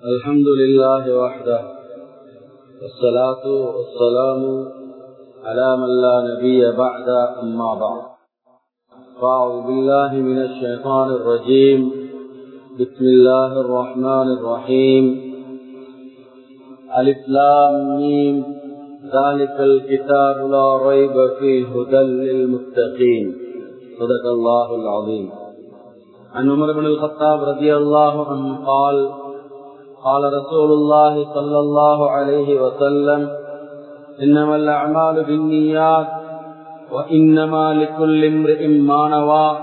الحمد لله وحده والصلاة والسلام على من لا نبي بعد أما بعد فأعوذ بالله من الشيطان الرجيم بسم الله الرحمن الرحيم ألف لام ميم ذلك الكتاب لا ريب فيه هدى للمتقين صدق الله العظيم عن عمر بن الخطاب رضي الله عنه قال قال رسول الله صلى الله عليه وسلم إنما الأعمال بالنيات وإنما لكل امرئ ما نوى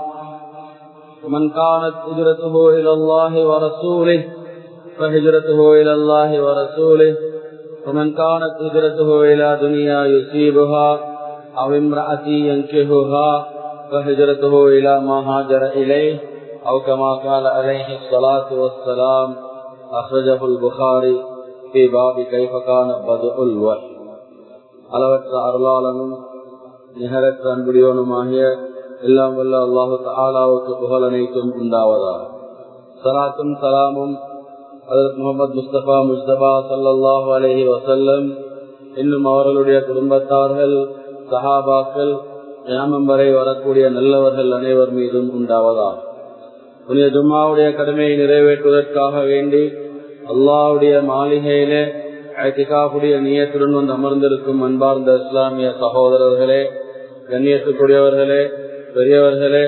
ومن كانت هجرته إلى الله ورسوله فهجرته إلى الله ورسوله ومن كانت هجرته إلى دنيا يصيبها أو امرأة ينكهها فهجرته إلى ما هاجر إليه أو كما قال عليه الصلاة والسلام أخرجه البخاري في باب كيف كان بدء الوحي அளவற்ற அருளாளனும் நிகரற்ற அன்புடையவனுமாகிய எல்லாம் வல்ல அல்லாஹு தாலாவுக்கு புகழ் அனைத்தும் உண்டாவதா சலாத்தும் சலாமும் அதற்கு முகமது முஸ்தபா முஸ்தபா சல்லாஹூ அலஹி வசல்லம் இன்னும் அவர்களுடைய குடும்பத்தார்கள் சஹாபாக்கள் கிராமம் வரை வரக்கூடிய நல்லவர்கள் அனைவர் மீதும் உண்டாவதா புனித ஜும்மாவுடைய கடமையை நிறைவேற்றுவதற்காக வேண்டி அல்லாவுடைய மாளிகையிலே ஐத்திகாவுடைய நீயத்துடன் வந்து அமர்ந்திருக்கும் அன்பார்ந்த இஸ்லாமிய சகோதரர்களே கண்ணியத்துக்குரியவர்களே பெரியவர்களே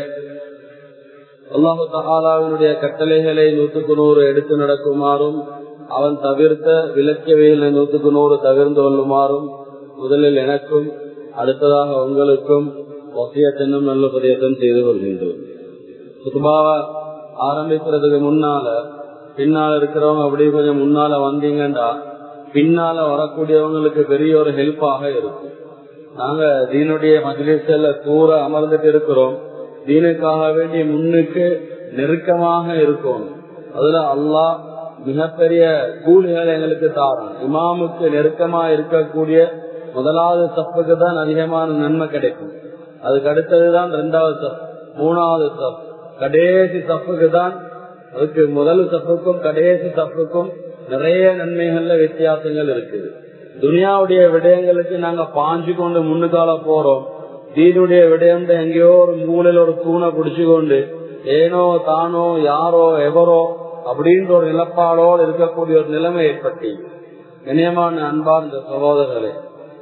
அல்லாஹு தகாலாவினுடைய கட்டளைகளை நூற்றுக்கு நூறு எடுத்து நடக்குமாறும் அவன் தவிர்த்த விலக்கியவைகளை நூற்றுக்கு நூறு தவிர்ந்து கொள்ளுமாறும் முதலில் எனக்கும் அடுத்ததாக உங்களுக்கும் ஒசியத்தென்னும் நல்ல பதியத்தம் செய்து கொள்கின்றோம் சுத்துபாவை ஆரம்பிக்கிறதுக்கு முன்னால பின்னால இருக்கிறவங்க அப்படி கொஞ்சம் முன்னால வந்தீங்கன்னா பின்னால வரக்கூடியவங்களுக்கு பெரிய ஒரு ஹெல்ப்பாக இருக்கும் நாங்க தீனுடைய மஜ்லிஸ்ல தூர அமர்ந்துட்டு இருக்கிறோம் தீனுக்காக வேண்டிய முன்னுக்கு நெருக்கமாக இருக்கும் அதுல அல்லாஹ் மிகப்பெரிய கூலிகளை எங்களுக்கு தாரும் இமாமுக்கு நெருக்கமா இருக்கக்கூடிய முதலாவது சப்புக்கு தான் அதிகமான நன்மை கிடைக்கும் அதுக்கு அடுத்ததுதான் ரெண்டாவது சப் மூணாவது சப் கடைசி சப்புக்கு தான் அதுக்கு முதல் சப்புக்கும் கடைசி சப்புக்கும் நிறைய நன்மைகள்ல வித்தியாசங்கள் இருக்குது துனியாவுடைய விடயங்களுக்கு நாங்க பாஞ்சு கொண்டு முன்னுக்கால போறோம் தீனுடைய விடயம் எங்கேயோ ஒரு மூலையில ஒரு தூணை பிடிச்சு கொண்டு ஏனோ தானோ யாரோ எவரோ அப்படின்ற ஒரு நிலப்பாடோடு இருக்கக்கூடிய ஒரு நிலைமை ஏற்பட்டி இணையமான அன்பார்ந்த சகோதரர்களே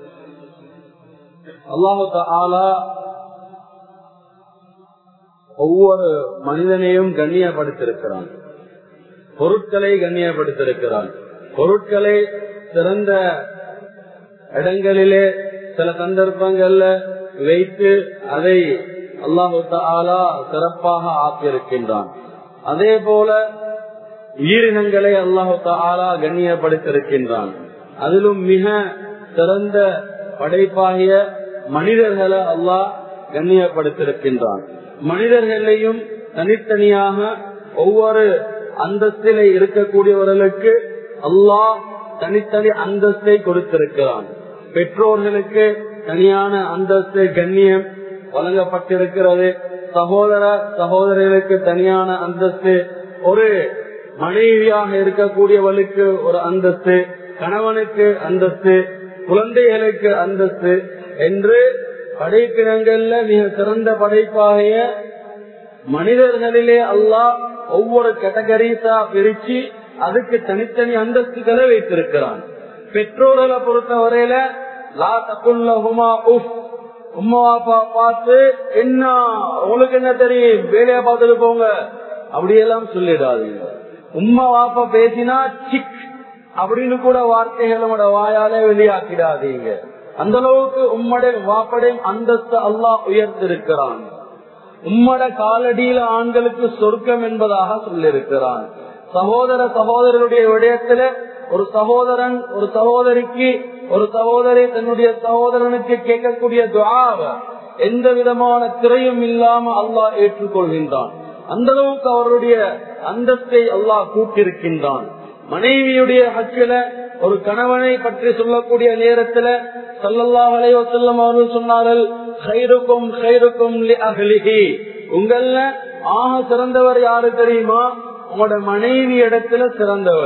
அல்லாஹு ஆலா ஒவ்வொரு மனிதனையும் கண்ணியப்படுத்திருக்கிறான் பொருட்களை கண்ணியப்படுத்திருக்கிறான் பொருட்களை சிறந்த இடங்களிலே சில சந்தர்ப்பங்கள்ல வைத்து அதை அல்லாஹு ஆலா சிறப்பாக ஆக்கியிருக்கின்றான் அதே போல உயிரினங்களை அல்லாஹு ஆலா கண்ணியப்படுத்திருக்கின்றான் அதிலும் மிக சிறந்த படைப்பாகிய மனிதர்களை அல்லாஹ் கண்ணியப்படுத்திருக்கின்றான் மனிதர்களையும் தனித்தனியாக ஒவ்வொரு அந்தஸ்தில இருக்கக்கூடியவர்களுக்கு அல்லாஹ் தனித்தனி அந்தஸ்தை கொடுத்திருக்கிறான் பெற்றோர்களுக்கு தனியான அந்தஸ்து கண்ணியம் வழங்கப்பட்டிருக்கிறது சகோதர சகோதரர்களுக்கு தனியான அந்தஸ்து ஒரு மனைவியாக இருக்கக்கூடியவளுக்கு ஒரு அந்தஸ்து கணவனுக்கு அந்தஸ்து குழந்தைகளுக்கு அந்தஸ்து என்று படைப்பினங்கள்ல மிக சிறந்த படைப்பாகிய மனிதர்களிலே அல்லாஹ் ஒவ்வொரு கேட்டகரிஸா பிரிச்சு அதுக்கு தனித்தனி அந்தஸ்துகளை வைத்திருக்கிறான் பெற்றோர்களை பொறுத்த வரையில லா தக்குல்லஹுமா உஃப் உமா அப்பா பார்த்து என்ன உங்களுக்கு என்ன தெரியும் வேலையா பார்த்துட்டு போங்க அப்படியெல்லாம் சொல்லிடாதீங்க உமா வாப்பா பேசினா சிக் அப்படின்னு கூட வார்த்தைகளோட வாயால வெளியாக்கிடாதீங்க அந்த அளவுக்கு உம்மடைய வாப்படையும் அந்தஸ்து அல்லாஹ் உயர்த்திருக்கிறான் உம்மட காலடியில ஆண்களுக்கு சொர்க்கம் என்பதாக சொல்லியிருக்கிறான் சகோதர சகோதரருடைய விடயத்துல ஒரு சகோதரன் ஒரு சகோதரிக்கு ஒரு சகோதரி தன்னுடைய சகோதரனுக்கு கேட்கக்கூடிய துவாவ எந்த விதமான திரையும் இல்லாம அல்லாஹ் ஏற்றுக்கொள்கின்றான் அந்த அளவுக்கு அவருடைய அந்தஸ்தை அல்லாஹ் கூட்டிருக்கின்றான் மனைவியுடைய ஹக்கில ஒரு கணவனை பற்றி சொல்லக்கூடிய நேரத்துல சல்லல்லாஹ் அலைவ செல்லம் அவர்கள் சொன்னார்கள் "ஹைருக்கும் ஹைருக்கும் லி அஹ்லிஹி." உங்கள ஆக சிறந்தவர் யாரு தெரியுமா உங்களோட மனைவி இடத்துல சிறந்தவர்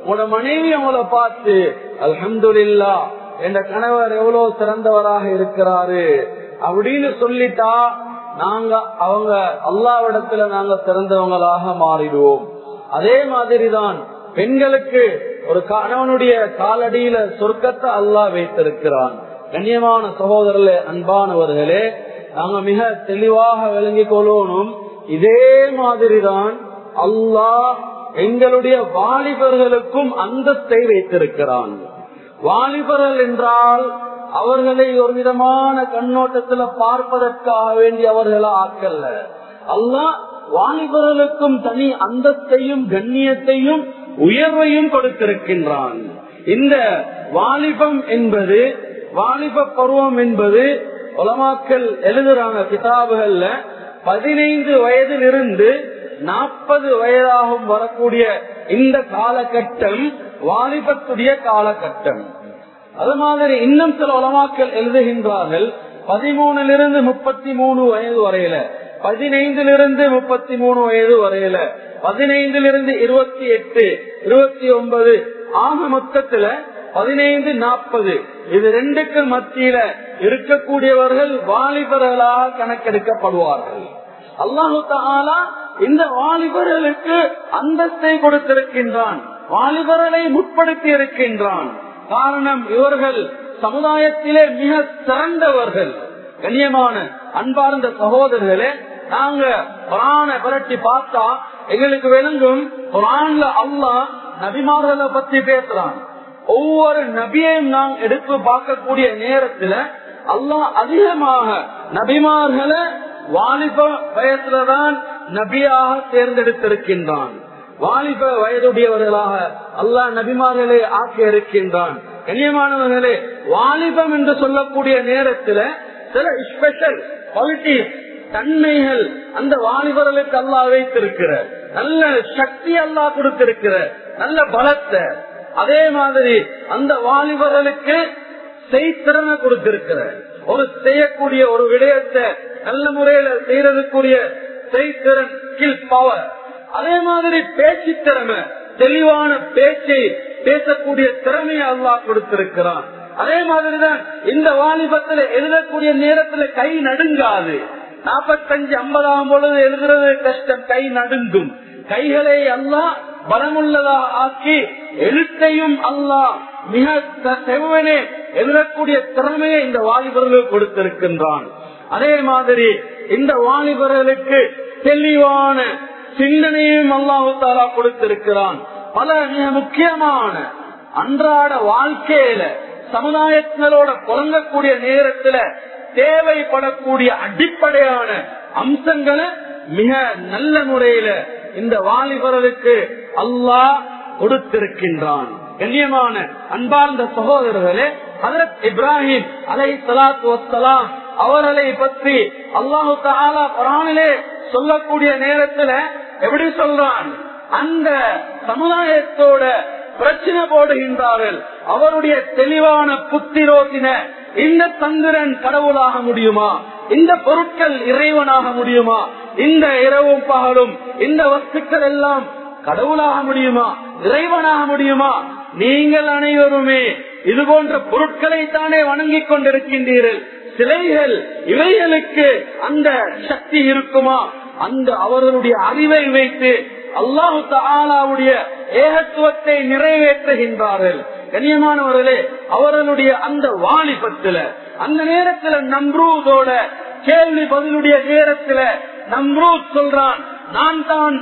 உங்களோட மனைவி உங்களை பார்த்து அல்ஹம்துலில்லா என்ற கணவர் எவ்வளவு சிறந்தவராக இருக்கிறாரு அப்படின்னு சொல்லிட்டா நாங்க அவங்க அல்லாவிடத்துல நாங்க சிறந்தவங்களாக மாறிடுவோம் அதே மாதிரிதான் பெண்களுக்கு ஒரு கணவனுடைய காலடியில சொர்க்கத்தை அல்லாஹ் வைத்திருக்கிறான் கண்ணியமான சகோதரர்களே அன்பானவர்களே நாங்க மிக தெளிவாக விளங்கிக் கொள்ளணும் இதே மாதிரிதான் அல்லாஹ் எங்களுடைய வாலிபர்களுக்கும் அந்தஸ்தை வைத்திருக்கிறான் வாலிபர்கள் என்றால் அவர்களை ஒரு விதமான கண்ணோட்டத்துல பார்ப்பதற்காக வேண்டி அவர்களை ஆக்கல்ல அல்லாஹ் வாலிபர்களுக்கும் தனி அந்தஸ்தையும் கண்ணியத்தையும் உயர்வையும் கொடுத்திருக்கின்றான் இந்த வாலிபம் என்பது வாலிப பருவம் என்பது உலமாக்கள் எழுதுறாங்க கிதாபுகள்ல பதினைந்து வயதிலிருந்து நாற்பது வயதாகும் வரக்கூடிய இந்த காலகட்டம் வாலிபத்துடைய காலகட்டம் அது மாதிரி இன்னும் சில உலமாக்கள் எழுதுகின்றார்கள் பதிமூணிலிருந்து முப்பத்தி மூணு வயது வரையில பதினைந்திலிருந்து முப்பத்தி மூணு வயது வரையில பதினைந்திலிருந்து இருபத்தி எட்டு இருபத்தி ஒன்பது ஆக மொத்தத்துல பதினைந்து நாற்பது இது ரெண்டுக்கு மத்தியில இருக்கக்கூடியவர்கள் வாலிபர்களாக கணக்கெடுக்கப்படுவார்கள் அல்லாஹு தாலா இந்த வாலிபர்களுக்கு அந்தஸ்தை கொடுத்திருக்கின்றான் வாலிபர்களை முற்படுத்தி இருக்கின்றான் காரணம் இவர்கள் சமுதாயத்திலே மிக சிறந்தவர்கள் கண்ணியமான அன்பார்ந்த சகோதரர்களே நாங்க குரான புரட்டி பார்த்தா எங்களுக்கு விளங்கும் குரான்ல அல்லாஹ் நபிமார்களை பத்தி பேசுறான் ஒவ்வொரு நபியையும் நாம் எடுத்து பார்க்கக்கூடிய நேரத்துல அல்லாஹ் அதிகமாக நபிமார்களை வாலிப வயசுலதான் நபியாக தேர்ந்தெடுத்திருக்கின்றான் வாலிப வயதுடையவர்களாக அல்லாஹ் நபிமார்களை ஆக்கி இருக்கின்றான் கண்ணியமானவர்களே வாலிபம் என்று சொல்லக்கூடிய நேரத்துல சில ஸ்பெஷல் குவாலிட்டிஸ் தன்மைகள் அந்த வாலிபர்களுக்கு அல்லாஹ் வைத்திருக்கிற நல்ல சக்தி அல்லாஹ் கொடுத்திருக்கிற நல்ல பலத்தை அதே மாதிரி அந்த வாலிபர்களுக்கு செய்திறனை கொடுத்திருக்கிற ஒரு செய்யக்கூடிய ஒரு விடயத்தை நல்ல முறையில செய்யறதுக்குரிய செய்திறன் ஸ்கில் பவர் அதே மாதிரி பேச்சு திறமை தெளிவான பேச்சை பேசக்கூடிய திறமையை அல்லாஹ் கொடுத்திருக்கிறான் அதே மாதிரிதான் இந்த வாலிபத்துல எழுதக்கூடிய நேரத்துல கை நடுங்காது நாற்பத்தஞ்சு ஐம்பதாம் பொழுது எழுதுறது கஷ்டம் கை நடுங்கும் கைகளை அல்லாஹ் பலமுள்ளதா ஆக்கி எழுத்தையும் அல்லாஹ் மிக செவ்வனே எழுதக்கூடிய திறமையை இந்த வாலிபர்களுக்கு கொடுத்திருக்கின்றான் அதே மாதிரி இந்த வாலிபர்களுக்கு தெளிவான சிந்தனையும் அல்லாஹு தாலா கொடுத்திருக்கிறான் பல மிக முக்கியமான அன்றாட வாழ்க்கையில சமுதாயத்தினரோட புழங்கக்கூடிய நேரத்துல தேவைப்படக்கூடிய அடிப்படையான அம்சங்களை மிக நல்ல முறையில இந்த வாலிபர்களுக்கு அல்லாஹ் கொடுத்திருக்கின்றான் கண்ணியமான அன்பார்ந்த சகோதரர்களே ஹதரத் இப்ராஹிம் அலை சலாத்து வசலாம் அவர்களை பற்றி அல்லாஹு தாலா குரானிலே சொல்லக்கூடிய நேரத்துல எப்படி சொல்றான் அந்த சமுதாயத்தோட பிரச்சனை போடுகின்றார்கள் அவருடைய தெளிவான புத்திரோத்தின இந்த தந்திரன் கடவுளாக முடியுமா இந்த பொருட்கள் இறைவனாக முடியுமா இந்த இரவும் பகலும் இந்த வஸ்துக்கள் எல்லாம் கடவுளாக முடியுமா இறைவனாக முடியுமா நீங்கள் அனைவருமே இது போன்ற பொருட்களை தானே வணங்கிக் கொண்டிருக்கின்றீர்கள் சிலைகள் இவைகளுக்கு அந்த சக்தி இருக்குமா அந்த அவர்களுடைய அறிவை வைத்து அல்லாஹு தாலாவுடைய ஏகத்துவத்தை நிறைவேற்றுகின்றார்கள் கண்ணியமானவர்களே அவர்களுடைய அந்த வாலிபத்துல அந்த நேரத்துல நம்ரூதோட கேள்வி பதிலுடைய நேரத்துல நம்ரூத் சொல்றான் நான் தான்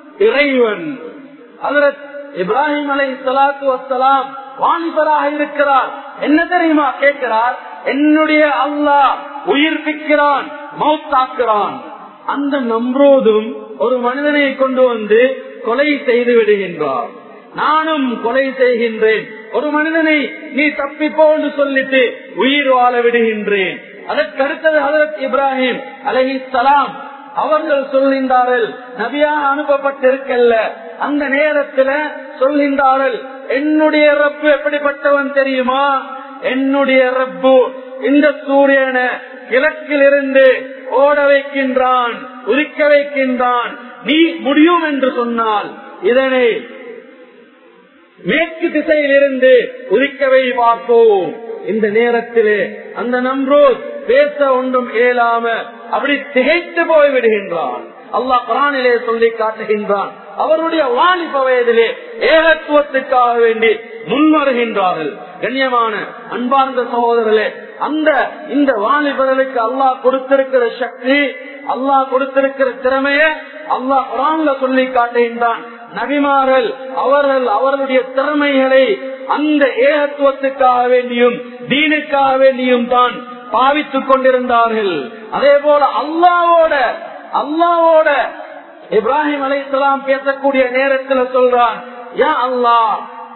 இறைவன் அதற்கு இப்ராஹிம் அலை சலாத்து வசலாம் வாலிபராக இருக்கிறார் என்ன தெரியுமா கேட்கிறார் என்னுடைய அல்லாஹ் உயிர்ப்பிக்கிறான் மௌத்தாக்குறான் அந்த நம்ரோதும் ஒரு மனிதனை கொண்டு வந்து கொலை செய்து விடுகின்றார் நானும் கொலை செய்கின்றேன் ஒரு மனிதனை நீ தப்பிப்போன்னு சொல்லிட்டு உயிர் வாழ விடுகின்றேன் அதற்கு அடுத்தது ஹதரத் இப்ராஹிம் அலஹி சலாம் அவர்கள் சொல்கின்றார்கள் நபியாக அனுப்பப்பட்டிருக்கல்ல அந்த நேரத்துல சொல்கின்றார்கள் என்னுடைய ரப்பு எப்படிப்பட்டவன் தெரியுமா என்னுடைய ரப்பு இந்த சூரியனை கிழக்கிலிருந்து ஓட வைக்கின்றான் உதிக்க வைக்கின்றான் நீ முடியும் என்று சொன்னால் இதனை மேற்கு திசையிலிருந்து உதிக்கவை பார்த்தோம் இந்த நேரத்திலே அந்த நம்ரோத் பேச ஒன்றும் இயலாம அப்படி திகைத்து போய் விடுகின்றான் அல்லாஹ் குரானிலே சொல்லி காட்டுகின்றான் அவருடைய வாலிப வயதிலே ஏகத்துவத்துக்காக வேண்டி முன்வருகின்றார்கள் கண்ணியமான அன்பார்ந்த சகோதரர்களே அந்த இந்த வாலிபர்களுக்கு அல்லாஹ் கொடுத்திருக்கிற சக்தி அல்லாஹ் கொடுத்திருக்கிற திறமைய அல்லாஹ் குரான்ல சொல்லி காட்டுகின்றான் நபிமார்கள் அவர்கள் அவர்களுடைய திறமைகளை அந்த ஏகத்துவத்துக்காக வேண்டியும் தீனுக்காக வேண்டியும் தான் பாவித்துக் கொண்டிருந்தார்கள் அதே போல அல்லாவோட அல்லாவோட இப்ராஹிம் அலை பேசக்கூடிய நேரத்தில் சொல்றான் யா அல்லாஹ்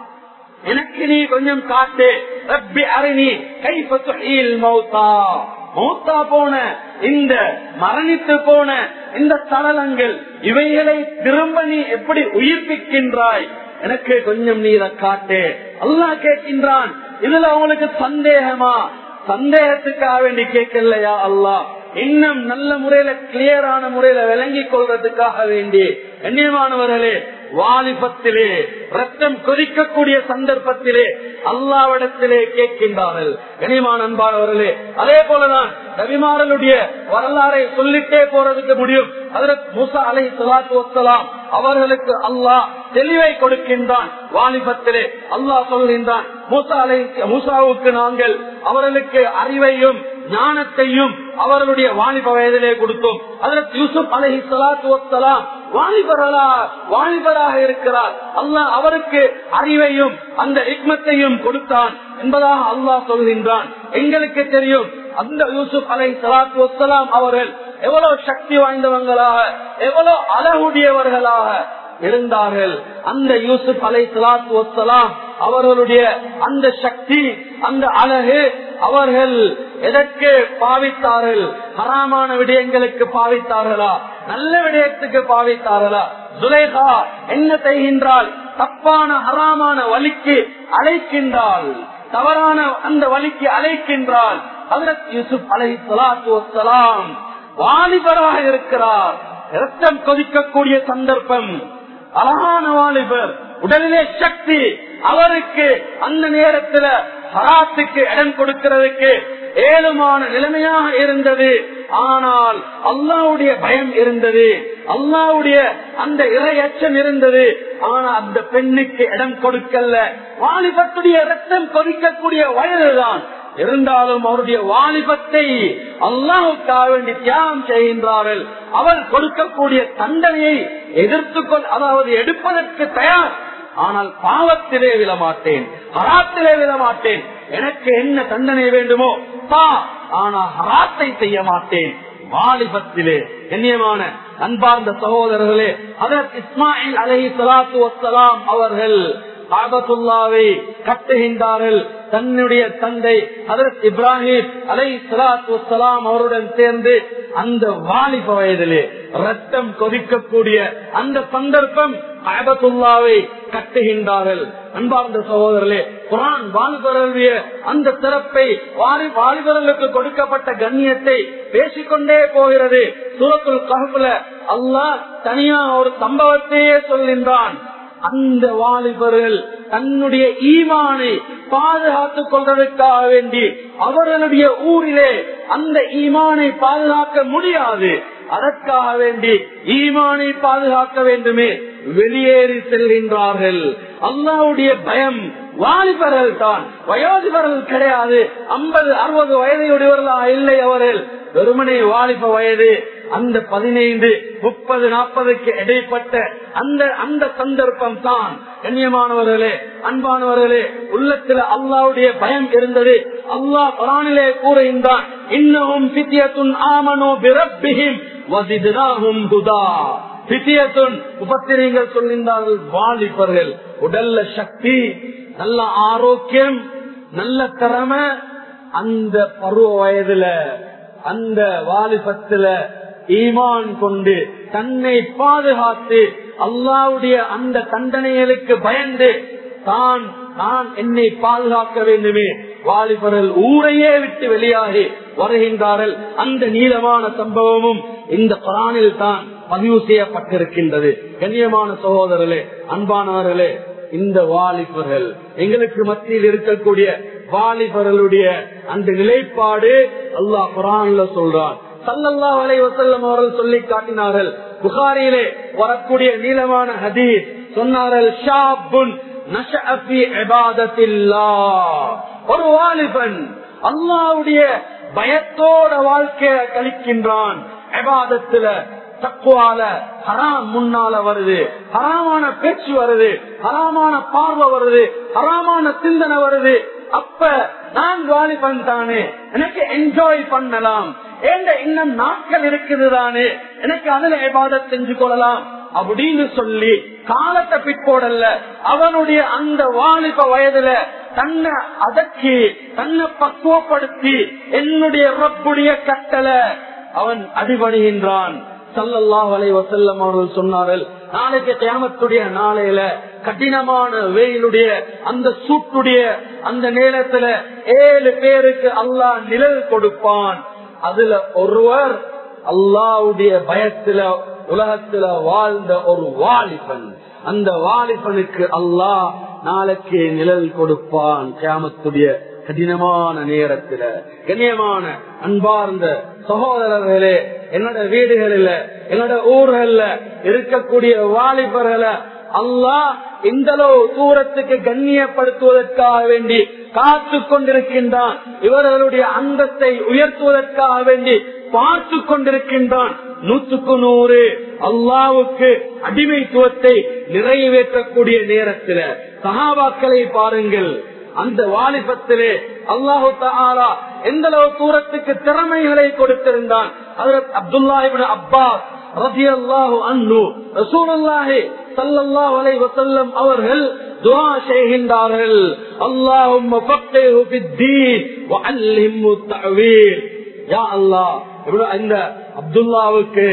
எனக்கு நீ கொஞ்சம் காட்டு ரப்பி அரணி கைப்பற்றுகையில் மௌத்தா மௌத்தா போன இந்த மரணித்து போன இந்த சடலங்கள் இவைகளை திரும்ப நீ எப்படி உயிர்ப்பிக்கின்றாய் எனக்கு கொஞ்சம் நீ இதை காட்டு அல்லாஹ் கேட்கின்றான் இதுல அவங்களுக்கு சந்தேகமா சந்தேகத்துக்காக வேண்டி கேட்கலையா அல்லாஹ் இன்னும் நல்ல முறையில கிளியரான முறையில விளங்கிக் கொள்றதுக்காக வேண்டி கண்ணியமானவர்களே வாலிபத்திலே ரத்தம் கொதிக்கக்கூடிய சந்தர்ப்பத்திலே அல்லாவிடத்திலே கேட்கின்றார்கள் கனிமான அன்பானவர்களே அதே போலதான் ரவிமாரனுடைய வரலாறை சொல்லிட்டே போறதுக்கு முடியும் அதற்கு முசா அலை சலாத்து வசலாம் அவர்களுக்கு அல்லாஹ் தெளிவை கொடுக்கின்றான் வாலிபத்திலே அல்லாஹ் சொல்கின்றான் மூசா அலை மூசாவுக்கு நாங்கள் அவர்களுக்கு அறிவையும் ஞானத்தையும் அவர்களுடைய வாலிப வயதிலே கொடுத்தோம் அதற்கு யூசுப் அலஹி சலாத்து வசலாம் வாலிபரா வாலிபராக இருக்கிறார் அல்லாஹ் அவருக்கு அறிவையும் அந்த இக்மத்தையும் கொடுத்தான் என்பதாக அல்லாஹ் சொல்கின்றான் எங்களுக்கு தெரியும் அந்த யூசுப் அலை சலாத்து வசலாம் அவர்கள் எவ்வளவு சக்தி வாய்ந்தவங்களாக எவ்வளவு அழகுடையவர்களாக இருந்தார்கள் அந்த யூசுப் அலை சலாத்து வசலாம் அவர்களுடைய அந்த சக்தி அந்த அழகு அவர்கள் எதற்கு பாவித்தார்கள் ஹராமான விடயங்களுக்கு பாவித்தார்களா நல்ல விடயத்துக்கு பாவித்தார்களா சுலேகா என்ன செய்கின்றால் தப்பான ஹராமான வலிக்கு அழைக்கின்றாள் தவறான அந்த வலிக்கு அழைக்கின்றால் அதற்கு யூசுப் அலை சலாத்து வசலாம் வாலிபராக இருக்கிறார் ரத்தம் கொதிக்கக்கூடிய சந்தர்ப்பம் அழகான வாலிபர் உடலிலே சக்தி அவருக்கு அந்த நேரத்துல ஹராத்துக்கு இடம் கொடுக்கிறதுக்கு ஏழுமான நிலைமையாக இருந்தது ஆனால் அல்லாவுடைய பயம் இருந்தது அல்லாவுடைய அந்த இறையச்சம் இருந்தது ஆனா அந்த பெண்ணுக்கு இடம் கொடுக்கல வாலிபத்துடைய ரத்தம் கொதிக்கக்கூடிய வயதுதான் இருந்தாலும் அவருடைய வாலிபத்தை அல்லாஹுக்காக வேண்டி தியாகம் செய்கின்றார்கள் அவர் கொடுக்கக்கூடிய தண்டனையை எதிர்த்துக்கொள் அதாவது எடுப்பதற்கு தயார் ஆனால் பாவத்திலே விழமாட்டேன் ஹராத்திலே விழமாட்டேன் எனக்கு என்ன தண்டனை வேண்டுமோ பா ஆனா ஹராத்தை செய்ய மாட்டேன் வாலிபத்திலே கண்ணியமான அன்பார்ந்த சகோதரர்களே அதற்கு இஸ்மாயில் அலஹி சலாத்து வசலாம் அவர்கள் காபத்துல்லாவை கட்டுகின்றார்கள் தன்னுடைய தந்தை அதற்கு இப்ராஹிம் அலை சலாத்து வசலாம் அவருடன் சேர்ந்து அந்த வாலிப வயதிலே ரத்தம் கொதிக்கக்கூடிய அந்த சந்தர்ப்பம் காபத்துல்லாவை கட்டுகின்றார்கள் அன்பார்ந்த சகோதரர்களே குரான் வாலிபர்களுடைய அந்த சிறப்பை வாலி வாலிபர்களுக்கு கொடுக்கப்பட்ட கண்ணியத்தை பேசிக்கொண்டே போகிறது சூரத்துல் கஹபுல அல்லாஹ் தனியா ஒரு சம்பவத்தையே சொல்கின்றான் அந்த வாலிபர்கள் தன்னுடைய ஈமானை பாதுகாத்துக் கொள்வதற்காக வேண்டி அவர்களுடைய ஊரிலே அந்த ஈமானை பாதுகாக்க முடியாது அதற்காக வேண்டி ஈமானை பாதுகாக்க வேண்டுமே வெளியேறி செல்கின்றார்கள் அல்லாவுடைய பயம் வாலிபர்கள் தான் வயோதிபர்கள் கிடையாது ஐம்பது அறுபது வயதையுடையவர்களா இல்லை அவர்கள் வெறுமனே வாலிப வயது அந்த பதினைந்து முப்பது நாற்பதுக்கு இடைப்பட்ட அந்த அந்த சந்தர்ப்பம் தான் கண்ணியமானவர்களே அன்பானவர்களே உள்ளத்துல அல்லாவுடைய பயம் இருந்தது அல்லாஹ் குரானிலே கூறுகின்றான் இன்னமும் சித்தியத்துன் ஆமனோ பிரப்பிஹிம் வசிதுனாகும் குதா சித்தியத்துன் உபத்திரிகள் சொல்கின்றார்கள் வாலிபர்கள் உடல்ல சக்தி நல்ல ஆரோக்கியம் நல்ல திறமை அந்த பருவ வயதுல அந்த வாலிபத்துல ஈமான் கொண்டு தன்னை பாதுகாத்து அல்லாவுடைய அந்த தண்டனைகளுக்கு பயந்து தான் நான் என்னை பாதுகாக்க வேண்டுமே வாலிபர்கள் ஊரையே விட்டு வெளியாகி வருகின்றார்கள் அந்த நீளமான சம்பவமும் இந்த குரானில் தான் பதிவு செய்யப்பட்டிருக்கின்றது கண்ணியமான சகோதரர்களே அன்பானவர்களே இந்த வாலிபர்கள் எங்களுக்கு மத்தியில் இருக்கக்கூடிய வாலிபர்களுடைய அந்த நிலைப்பாடு அல்லாஹ் குரான்ல சொல்றான் சல்லல்லா அலை வசல்லம் அவர்கள் சொல்லி காட்டினார்கள் புகாரியிலே வரக்கூடிய நீளமான ஹதீஸ் சொன்னார்கள் ஷாபுன் ஒரு வாலிபன் அல்லாவுடைய பயத்தோட வாழ்க்கைய கழிக்கின்றான் எபாதத்துல தக்குவால ஹராம் முன்னால வருது ஹராமான பேச்சு வருது ஹராமான பார்வை வருது ஹராமான சிந்தனை வருது அப்ப நான் வாலிபன் தானே எனக்கு என்ஜாய் பண்ணலாம் ஏண்ட இன்னும் நாட்கள் இருக்குது தானே எனக்கு அதுல எபாதத் செஞ்சு கொள்ளலாம் அப்படின்னு சொல்லி காலத்தை பிற்போடல்ல அவனுடைய அந்த வாலிப வயதுல தன்னை அதக்கி தன்னை பக்குவப்படுத்தி என்னுடைய ரப்புடைய கட்டளை அவன் அடிபடுகின்றான் சல்லல்லாஹ் அலை வசல்லம் அவர்கள் சொன்னார்கள் நாளைக்கு கியாமத்துடைய நாளையில கடினமான வெயிலுடைய அந்த சூட்டுடைய அந்த நேரத்துல ஏழு பேருக்கு அல்லாஹ் நிழல் கொடுப்பான் அதுல ஒருவர் அல்லாவுடைய பயத்துல உலகத்துல வாழ்ந்த ஒரு வாலிபன் அந்த வாலிபனுக்கு அல்லாஹ் நாளைக்கு நிழல் கொடுப்பான் கியாமத்துடைய கடினமான நேரத்துல கண்ணியமான அன்பார்ந்த சகோதரர்களே என்னோட வீடுகளில் என்னோட ஊர்கள்ல இருக்கக்கூடிய வாலிபர்களை அல்லாஹ் இந்த அளவு தூரத்துக்கு கண்ணியப்படுத்துவதற்காக வேண்டி காத்து கொண்டிருக்கின்றான் இவர்களுடைய அந்தத்தை உயர்த்துவதற்காக வேண்டி பார்த்து கொண்டிருக்கின்றான் நூற்றுக்கு நூறு அல்லாவுக்கு அடிமைத்துவத்தை நிறைவேற்றக்கூடிய நேரத்துல சகாபாக்களை பாருங்கள் அந்த வாலிபத்திலே அல்லாஹு தாலா எந்த அளவு தூரத்துக்கு திறமைகளை கொடுத்திருந்தான் அதற்கு அப்துல்லாஹிபின் அப்பாஸ் ரதி அல்லாஹு அன்னு ரசூலுல்லாஹி ஸல்லல்லாஹு அலைஹி வஸல்லம் அவர்கள் துஆ செய்கின்றார்கள் அல்லாஹும்ம ஃபக்ஹு ஃபித்தீன் வஅல்லிம்ஹு தஅவீல் யா அல்லாஹ் இப்னு இந்த அப்துல்லாவுக்கு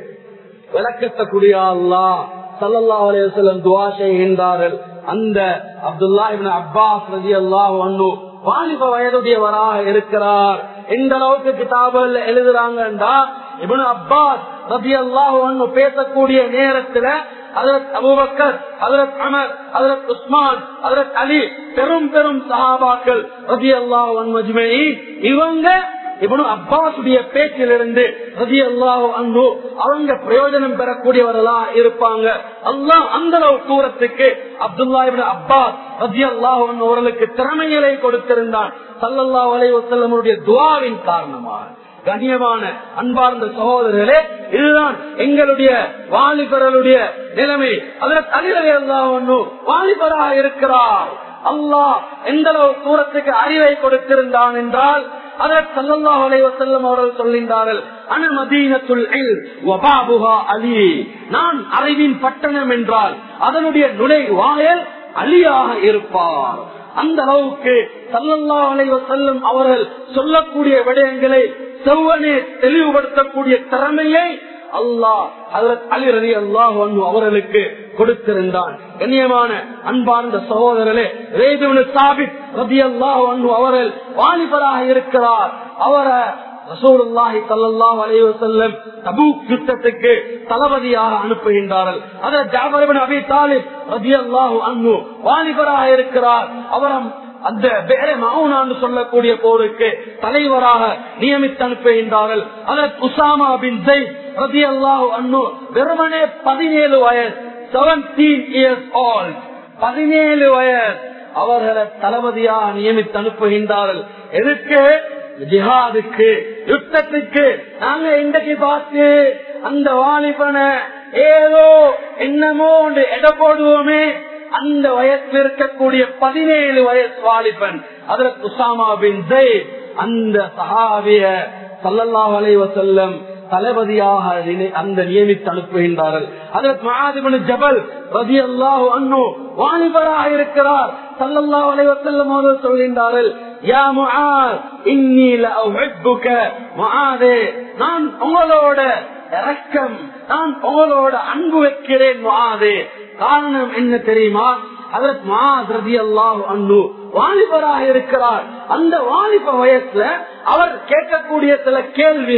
விளக்கத்தை கூடிய அல்லாஹ் ஸல்லல்லாஹு அலைஹி வஸல்லம் துஆ செய்கின்றார்கள் அந்த அப்துல்லா இப்னு அப்பாஸ் ரலியல்லாஹு அன்ஹு வாலிப வயதுடையவராக இருக்கிறார் எந்த அளவுக்கு கிதாபல் எழுதுறாங்கன்றா இப்னு அப்பாஸ் ரலியல்லாஹு அன்ஹு பேசக்கூடிய நேரத்துல அதரத் அபூபக்கர் அதரத் அமர் அதரத் உஸ்மான் அதரத் அலி பெரும் பெரும் சஹாபாக்கள் ரலியல்லாஹு அன்ஹு அஜ்மஈன் இவங்க இவனு அப்பாசுடைய பேச்சிலிருந்து ரதி அல்லாஹ் அன்பு அவங்க பிரயோஜனம் பெறக்கூடியவர்களா இருப்பாங்க அல்லாஹ் அந்த அளவு தூரத்துக்கு அப்துல்லா இபின் அப்பாஸ் ரதி அல்லாஹ் அவர்களுக்கு திறமைகளை கொடுத்திருந்தான் சல்லல்லா அலை வசல்லமுடைய துவாவின் காரணமாக கண்ணியமான அன்பார்ந்த சகோதரர்களே இதுதான் எங்களுடைய வாலிபர்களுடைய நிலைமை அதில் தலைவரை எல்லாம் வாலிபராக இருக்கிறார் அல்லாஹ் எந்த அளவு தூரத்துக்கு அறிவை கொடுத்திருந்தான் என்றால் அதற்கு சல்லல்லாஹு அலைஹி வஸல்லம் அவர்கள் சொல்கின்றார்கள் அன மதீனத்துல் வபாபுஹா அலி நான் அறிவின் பட்டணம் என்றால் அதனுடைய நுழைவாயல் அலியாக இருப்பார் அந்த அளவுக்கு சல்லல்லாஹு அலைஹி வஸல்லம் அவர்கள் சொல்லக்கூடிய விடயங்களை செவ்வனே தெளிவுபடுத்தக்கூடிய திறமையை அல்லாஹ் அலி ரதி அல்லாஹ் அவர்களுக்கு கொடுத்திருந்தான் கண்ணியமான அன்பார்ந்த சகோதரர்களே ரேதுவனு சாபித் ரதி அல்லாஹ் அவர்கள் வாலிபராக இருக்கிறார் அவரை ரசூலுல்லாஹி ஸல்லல்லாஹு அலைஹி வஸல்லம் தபூக் யுத்தத்துக்கு தளபதியாக அனுப்புகின்றார்கள் அத ஜாபர் இப்னு அபி தாலிப் ரலியல்லாஹு அன்ஹு வாலிபராக இருக்கிறார் அவரம் அந்த பேரை மவுனான்னு சொல்லக்கூடிய போருக்கு தலைவராக நியமித்து அனுப்புகின்றார்கள் அதற்கு உசாமா பின் ஜெய் ரதி அல்லாஹு அன்னு வெறுமனே பதினேழு வயசு செவன்டீன் இயர்ஸ் ஓல்ட் பதினேழு வயசு அவர்களை தளபதியாக நியமித்து அனுப்புகின்றார்கள் எதுக்கு ஜிஹாதுக்கு யுத்தத்துக்கு நாங்க இன்றைக்கு பார்த்து அந்த வாலிபனை ஏதோ என்னமோ ஒன்று எடை போடுவோமே அந்த வயசுல இருக்கக்கூடிய பதினேழு வயசு வாலிபன் அதற்கு உசாமா பின் ஜெய் அந்த சஹாபிய சல்லல்லாஹு அலைஹி வஸல்லம் தளபதியாக அந்த நியமித்து அனுப்புகின்றார்கள் அதற்கு மகாதிபன் ஜபல் ரதி அல்லாஹு அண்ணு வாலிபராக இருக்கிறார் சல்லல்லாஹு அலைஹி வஸல்லம் அவர்கள் சொல்கின்றார்கள் யா முஆத் இன்னி லஅஹிப்புக முஆதே நான் உங்களோட இரக்கம் நான் உங்களோட அன்பு வைக்கிறேன் முஆதே காரணம் என்ன தெரியுமா அதற்கு மாதிரி அல்லாஹ் அண்ணு வாலிபராக இருக்கிறார் அந்த வாலிப வயசுல அவர் கேட்கக்கூடிய சில கேள்விகள்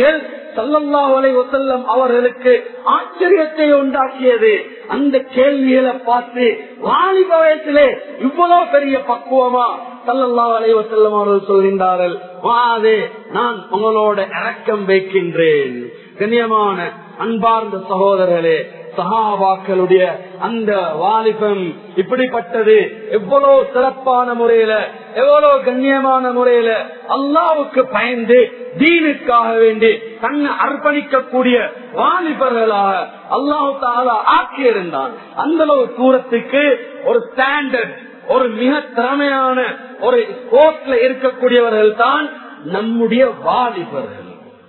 சல்லல்லாஹு அலைஹி வஸல்லம் அவர்களுக்கு ஆச்சரியத்தை உண்டாக்கியது அந்த கேள்விகளை பார்த்து வாலிப வயசிலே இவ்வளவு பெரிய பக்குவமா சல்லல்லாஹு அலைஹி வஸல்லம் அவர்கள் சொல்கின்றார்கள் வாதே நான் உங்களோட இரக்கம் வைக்கின்றேன் கண்ணியமான அன்பார்ந்த சகோதரர்களே சகாபாக்களுடைய அந்த வாலிபம் இப்படிப்பட்டது எவ்வளவு சிறப்பான முறையில எவ்வளவு கண்ணியமான முறையில அல்லாவுக்கு பயந்து தீனுக்காக வேண்டி தன்னை அர்ப்பணிக்கக்கூடிய வாலிபர்களாக அல்லாஹு தாலா ஆக்கியிருந்தான் அந்த அளவு தூரத்துக்கு ஒரு ஸ்டாண்டர்ட் ஒரு மிக திறமையான ஒரு ஸ்போர்ட்ஸ்ல இருக்கக்கூடியவர்கள் தான் நம்முடைய வாலிபர்கள்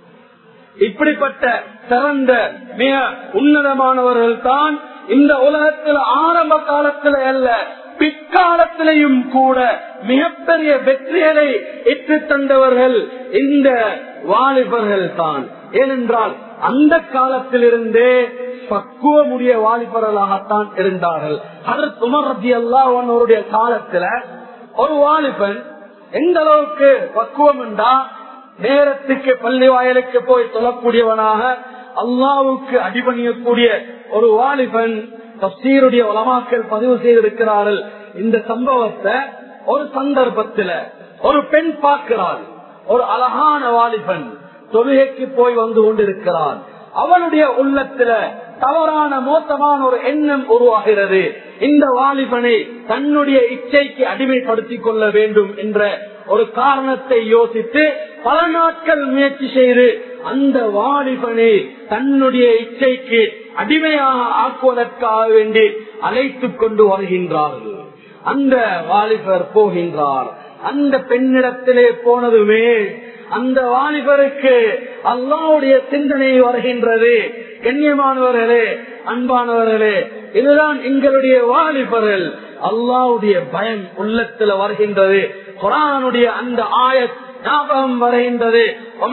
இப்படிப்பட்ட சிறந்த மிக உன்னதமானவர்கள் தான் இந்த உலகத்தில் ஆரம்ப காலத்துல அல்ல பிற்காலத்திலையும் கூட மிகப்பெரிய வெற்றிகளை எட்டு தந்தவர்கள் இந்த வாலிபர்கள் தான் ஏனென்றால் அந்த காலத்திலிருந்தே பக்குவமுடைய வாலிபர்களாகத்தான் இருந்தார்கள் அதற்கு உமர் ரத்தி அல்லாஹனுடைய காலத்துல ஒரு வாலிபன் எந்த அளவுக்கு பக்குவம் என்றா நேரத்துக்கு பள்ளி வாயலுக்கு போய் சொல்லக்கூடியவனாக அல்லாவுக்கு அடிபணியக்கூடிய ஒரு வாலிபன் தப்சீருடைய உலமாக்கள் பதிவு செய்திருக்கிறார்கள் இந்த சம்பவத்தை ஒரு சந்தர்ப்பத்துல ஒரு பெண் பார்க்கிறாள் ஒரு அழகான வாலிபன் தொழுகைக்கு போய் வந்து கொண்டிருக்கிறான் அவளுடைய உள்ளத்துல தவறான மோசமான ஒரு எண்ணம் உருவாகிறது இந்த வாலிபனை தன்னுடைய இச்சைக்கு அடிமைப்படுத்திக் கொள்ள வேண்டும் என்ற ஒரு காரணத்தை யோசித்து பல நாட்கள் முயற்சி செய்து அந்த வாலிபனை தன்னுடைய இச்சைக்கு அடிமையாக ஆக்குவதற்காக வேண்டி அழைத்துக் கொண்டு வருகின்றார்கள் அந்த வாலிபர் போகின்றார் அந்த பெண்ணிடத்திலே போனதுமே அந்த வாலிபருக்கு அல்லாவுடைய சிந்தனை வருகின்றது கண்ணியமானவர்களே அன்பானவர்களே இதுதான் எங்களுடைய வாலிபர்கள் அல்லாவுடைய பயம் உள்ளத்துல வருகின்றது குரானுடைய அந்த ஆயத் ஞாபகம் வருகின்றது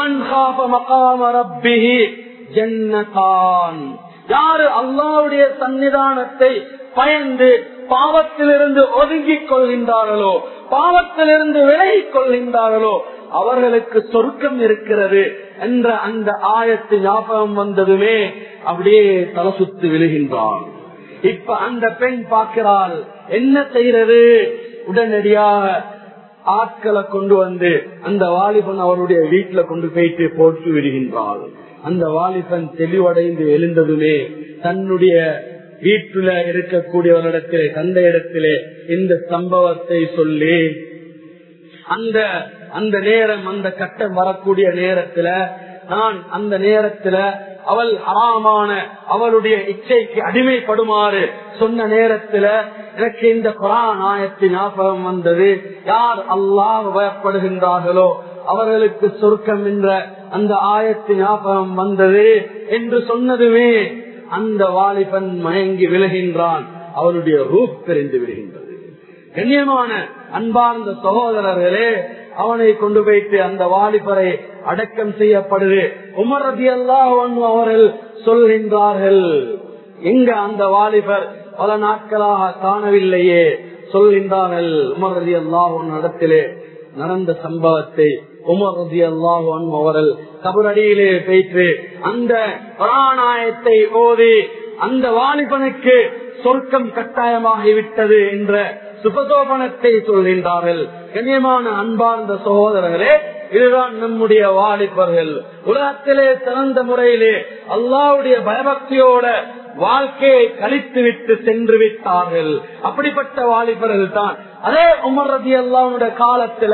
யாரு அல்லாவுடைய சன்னிதானத்தை பயந்து பாவத்திலிருந்து ஒதுங்கிக் கொள்கின்றார்களோ பாவத்திலிருந்து விலகிக் கொள்கின்றார்களோ அவர்களுக்கு சொர்க்கம் இருக்கிறது என்ற அந்த ஆயத்து ஞாபகம் வந்ததுமே அப்படியே தலை சுத்து விழுகின்றான் இப்ப அந்த பெண் பார்க்கிறாள் என்ன செய்யறது உடனடியாக ஆட்களை கொண்டு வந்து அந்த வாலிபன் அவருடைய வீட்டுல கொண்டு போயிட்டு போட்டு விடுகின்றாள் அந்த வாலிபன் தெளிவடைந்து எழுந்ததுமே தன்னுடைய வீட்டுல இருக்கக்கூடியவரிடத்திலே தந்தை இடத்திலே இந்த சம்பவத்தை சொல்லி அந்த அந்த நேரம் அந்த கட்டம் வரக்கூடிய நேரத்துல நான் அந்த நேரத்துல அவள் அறாமான அவளுடைய இச்சைக்கு அடிமைப்படுமாறு சொன்ன நேரத்துல எனக்கு இந்த குரான் ஆயத்தின் ஞாபகம் வந்தது யார் அல்லாஹ் பயப்படுகின்றார்களோ அவர்களுக்கு சொர்க்கம் என்ற அந்த ஆயத்து ஞாபகம் வந்தது என்று சொன்னதுமே அந்த வாலிபன் மயங்கி விலகின்றான் அவருடைய ரூப் தெரிந்து விடுகின்றது கண்ணியமான அன்பார்ந்த சகோதரர்களே அவனை கொண்டு போயிட்டு அந்த வாலிபரை அடக்கம் செய்யப்படுது உமர் ரதி அல்லாஹ் அவர்கள் சொல்கின்றார்கள் எங்க அந்த வாலிபர் பல நாட்களாக காணவில்லையே சொல்கின்றார்கள் உமர் ரதி அல்லாஹ் இடத்திலே நடந்த சம்பவத்தை உமர் ரதி அல்லாஹ் அவர்கள் கபரடியிலே போயிட்டு அந்த பிராணாயத்தை ஓதி அந்த வாலிபனுக்கு சொர்க்கம் கட்டாயமாகிவிட்டது என்ற சுபசோபனத்தை சொல்கின்றார்கள் கண்ணியமான அன்பார்ந்த சகோதரர்களே இதுதான் நம்முடைய வாலிபர்கள் உலகத்திலே சிறந்த முறையிலே அல்லாவுடைய பயபக்தியோட வாழ்க்கையை கழித்து விட்டு சென்று விட்டார்கள் அப்படிப்பட்ட வாலிபர்கள் தான் அதே உமர் ரதி அல்லாவுடைய காலத்துல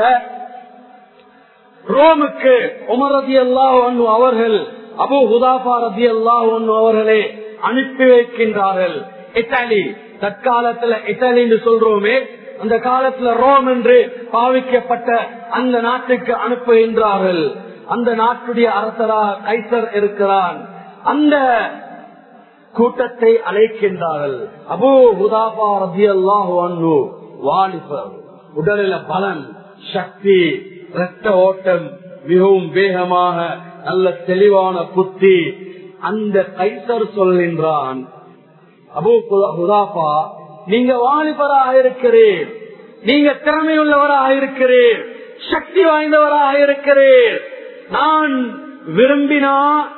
ரோமுக்கு உமர் ரதி அல்லாஹ் அவர்கள் அபு ஹுதாபா ரதி அல்லாஹ் அவர்களே அனுப்பி வைக்கின்றார்கள் இத்தாலி தற்காலத்துல இத்தாலி என்று சொல்றோமே அந்த காலத்துல ரோம் என்று பாவிக்கப்பட்ட அந்த நாட்டுக்கு அனுப்புகின்றார்கள் அந்த நாட்டுடைய அரசராக கைசர் இருக்கிறான் அந்த கூட்டத்தை அழைக்கின்றார்கள் அபு ஹுதாபா ரதி அல்லாஹு வாலிபர் உடலில பலன் சக்தி ரத்த ஓட்டம் மிகவும் வேகமாக நல்ல தெளிவான புத்தி அந்த கைசர் சொல்கின்றான் அபு ஹுதாபா நீங்க வாலிபராக இருக்கிறீர் நீங்க திறமையுள்ளவராக இருக்கிறீர் சக்தி வாய்ந்தவராக இருக்கிறீர் நான் விரும்பினா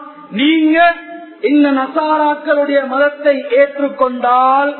நீங்க இந்த நசாராக்களுடைய மதத்தை ஏற்றுக்கொண்டால்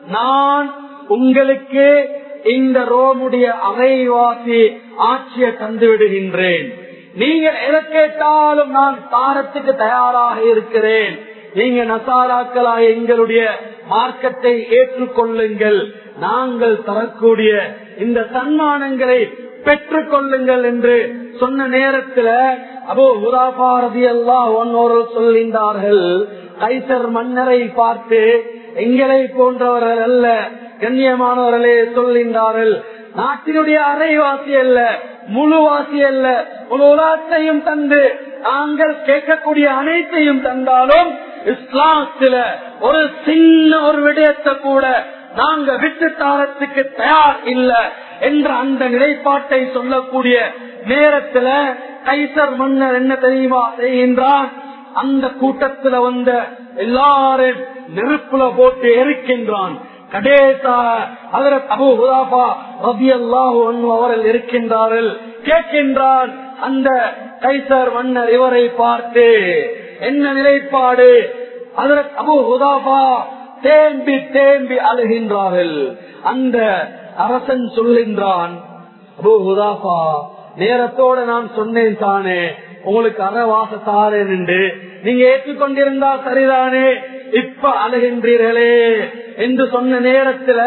நான் உங்களுக்கு இந்த ரோமுடைய அரைவாசி ஆட்சியை தந்து விடுகின்றேன் நீங்கள் எதை கேட்டாலும் நான் தாரத்துக்கு தயாராக இருக்கிறேன் நீங்க நசாராக்களாக எங்களுடைய மார்க்கத்தை ஏற்றுக்கொள்ளுங்கள் நாங்கள் தரக்கூடிய இந்த சன்மானங்களை பெற்றுக் கொள்ளுங்கள் என்று சொன்ன நேரத்தில் அபோ உராபாரதி எல்லாம் ஒன்னோர்கள் சொல்கின்றார்கள் கைசர் மன்னரை பார்த்து எங்களை போன்றவர்கள் அல்ல கண்ணியமானவர்களே சொல்கின்றார்கள் நாட்டினுடைய அரைவாசி அல்ல முழுவாசி அல்ல முழு உலகத்தையும் தந்து நாங்கள் கேட்கக்கூடிய அனைத்தையும் தந்தாலும் இஸ்லாத்துல ஒரு சின்ன ஒரு விடயத்தை கூட நாங்க விட்டு தாரத்துக்கு தயார் இல்ல என்ற அந்த நிலைப்பாட்டை சொல்லக்கூடிய நேரத்துல கைசர் மன்னர் என்ன தெரியுமா செய்கின்றான் அந்த கூட்டத்துல வந்த எல்லாரும் நெருப்புல போட்டு எரிக்கின்றான் கடைசாக அதற்கு அபு ஹுதாபா ரபி அல்லாஹு அவர்கள் இருக்கின்றார்கள் கேட்கின்றான் அந்த கைசர் மன்னர் இவரை பார்த்து என்ன நிலைப்பாடு அதற்கு அபு ஹுதாபா தேம்பி தேம்பி அழுகின்றார்கள் அந்த அரசன் சொல்கின்றான் அபு ஹுதாபா நேரத்தோட நான் சொன்னேன் தானே உங்களுக்கு அறவாச தாரேன் என்று நீங்க ஏற்றுக்கொண்டிருந்தா சரிதானே இப்ப அழுகின்றீர்களே என்று சொன்ன நேரத்துல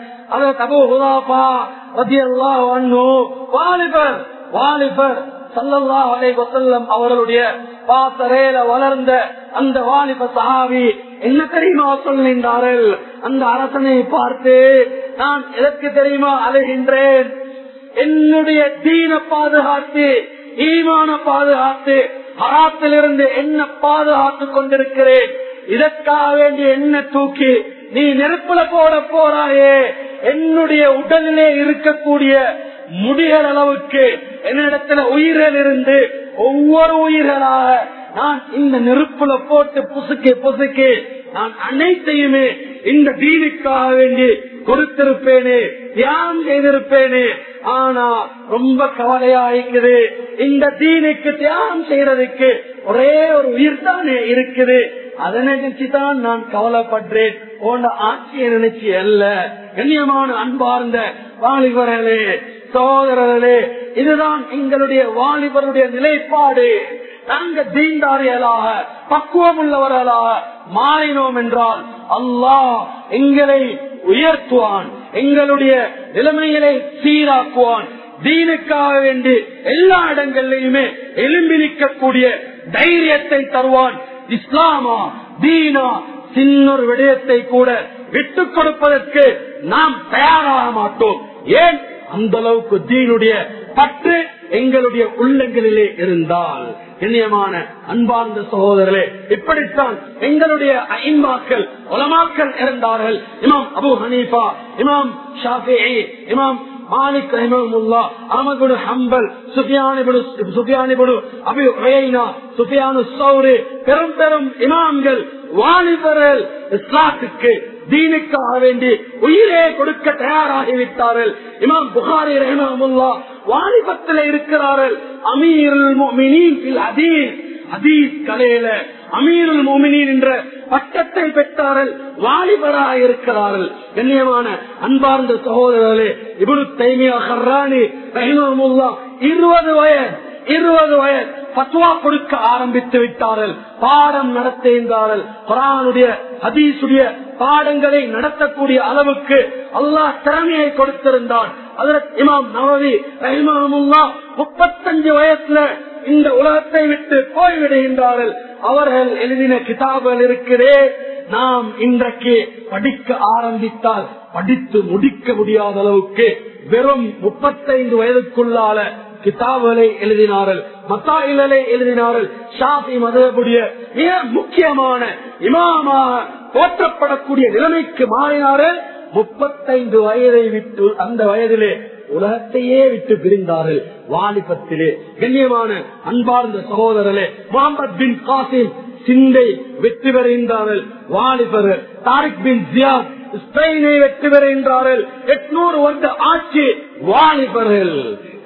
அத தபு ஹுதாபா ரதியல்லாஹு அன்ஹு வாலிபர் வாலிபர் சல்லல்லாஹு அலைஹி வஸல்லம் அவர்களுடைய பாசரேல வளர்ந்த அந்த வாலிப சஹாபி என்ன தெரியுமா சொல்கின்றார்கள் அந்த அரசனை பார்த்து நான் எதற்கு தெரியுமா அழுகின்றேன் என்னுடைய தீன பாதுகாத்து ஈமான பாதுகாத்து ஹராத்திலிருந்து என்ன பாதுகாத்து கொண்டிருக்கிறேன் இதற்காக வேண்டிய என்ன தூக்கி நீ நெருப்புல போட போறாயே என்னுடைய உடலிலே இருக்கக்கூடிய முடிகள் அளவுக்கு என்னிடத்துல உயிர்கள் இருந்து ஒவ்வொரு உயிர்களாக நான் இந்த நெருப்புல போட்டு புசுக்கி புசுக்கி நான் அனைத்தையுமே இந்த தீனுக்காக வேண்டி கொடுத்திருப்பேனே தியானம் செய்திருப்பேனே ஆனா ரொம்ப கவலையா இருக்குது இந்த தீனுக்கு தியானம் செய்யறதுக்கு ஒரே ஒரு உயிர் தானே இருக்குது அதை நினைச்சுதான் நான் கவலைப்படுறேன் போன்ற ஆட்சியை நினைச்சு அல்ல கண்ணியமான அன்பார்ந்த வாலிபர்களே சகோதரர்களே இதுதான் எங்களுடைய வாலிபருடைய நிலைப்பாடு நாங்க தீண்டாரியலாக பக்குவம் உள்ளவர்களாக மாறினோம் என்றால் அல்லாஹ் எங்களை உயர்த்துவான் எங்களுடைய நிலைமைகளை சீராக்குவான் தீனுக்காக வேண்டி எல்லா இடங்களிலுமே எலும்பி நிற்கக்கூடிய தைரியத்தை தருவான் இஸ்லாமா தீனா சின்னொரு விடயத்தை கூட விட்டுக் கொடுப்பதற்கு நாம் தயாராக மாட்டோம் ஏன் அந்த அளவுக்கு தீனுடைய பற்று எங்களுடைய உள்ளங்களிலே இருந்தால் இனியமான அன்பார்ந்த சகோதரர்களே இப்படித்தான் எங்களுடைய ஐம்மாக்கள் உலமாக்கள் இருந்தார்கள் இமாம் அபு ஹனீஃபா இமாம் ஷாஃபி இமாம் மாலிக் ரஹிமஹுல்லா அஹமது பின் ஹம்பல் சுஃபியான் இப்னு சுஃபியான் இப்னு அபி உரைனா சுஃபியானு சௌரி பெரும் பெரும் இமாம்கள் வாலிபர்கள் இஸ்லாத்துக்கு தீனுக்காக வேண்டி உயிரே கொடுக்க தயாராகிவிட்டார்கள் இமாம் புகாரி ரஹிமஹுல்லா வாலிபத்தில் இருக்கிறார்கள் அமீருல் முஃமினீன் ஃபில் ஹதீஸ் ஹதீஸ் கலையில அமீருல் முஃமினீன் என்ற பட்டத்தை பெற்றார்கள் வாலிபராக இருக்கிறார்கள் கண்ணியமான அன்பார்ந்த சகோதரர்களே இபுனு தைமியா ஹர்ரானி ரஹிமஹுல்லா இருபது வயது இருபது வயது பத்துவா கொடுக்க ஆரம்பித்து விட்டார்கள் பாடம் நடத்துகின்றார்கள் குரானுடைய ஹதீசுடைய பாடங்களை நடத்தக்கூடிய அளவுக்கு அல்லாஹ் திறமையை கொடுத்திருந்தான் அதற்கு இமாம் நவவி ரஹிமஹமுல்லா முப்பத்தஞ்சு வயசுல இந்த உலகத்தை விட்டு போய்விடுகின்றார்கள் அவர்கள் எழுதின கிதாபுகள் இருக்கிறே நாம் இன்றைக்கு படிக்க ஆரம்பித்தால் படித்து முடிக்க முடியாத அளவுக்கு வெறும் முப்பத்தைந்து வயதுக்குள்ளால கிதாபுகளை எழுதினார்கள் மத்தாயிலை எழுதினார்கள் ஷாஃபி மதபுடைய மிக முக்கியமான இமாமாக போற்றப்படக்கூடிய நிலைமைக்கு மாறினார்கள் முப்பத்தைந்து வயதை விட்டு அந்த வயதிலே உலகத்தையே விட்டு பிரிந்தார்கள் வாலிபத்திலே கண்ணியமான அன்பார்ந்த சகோதரர்களே முகமது பின் காசிம் சிந்தை வெற்றி பெறுகின்றார்கள் வாலிபர்கள் தாரிக் பின் ஜியாத் ஸ்பெயினை வெற்றி பெறுகின்றார்கள் எட்நூறு வருட ஆட்சி வாலிபர்கள்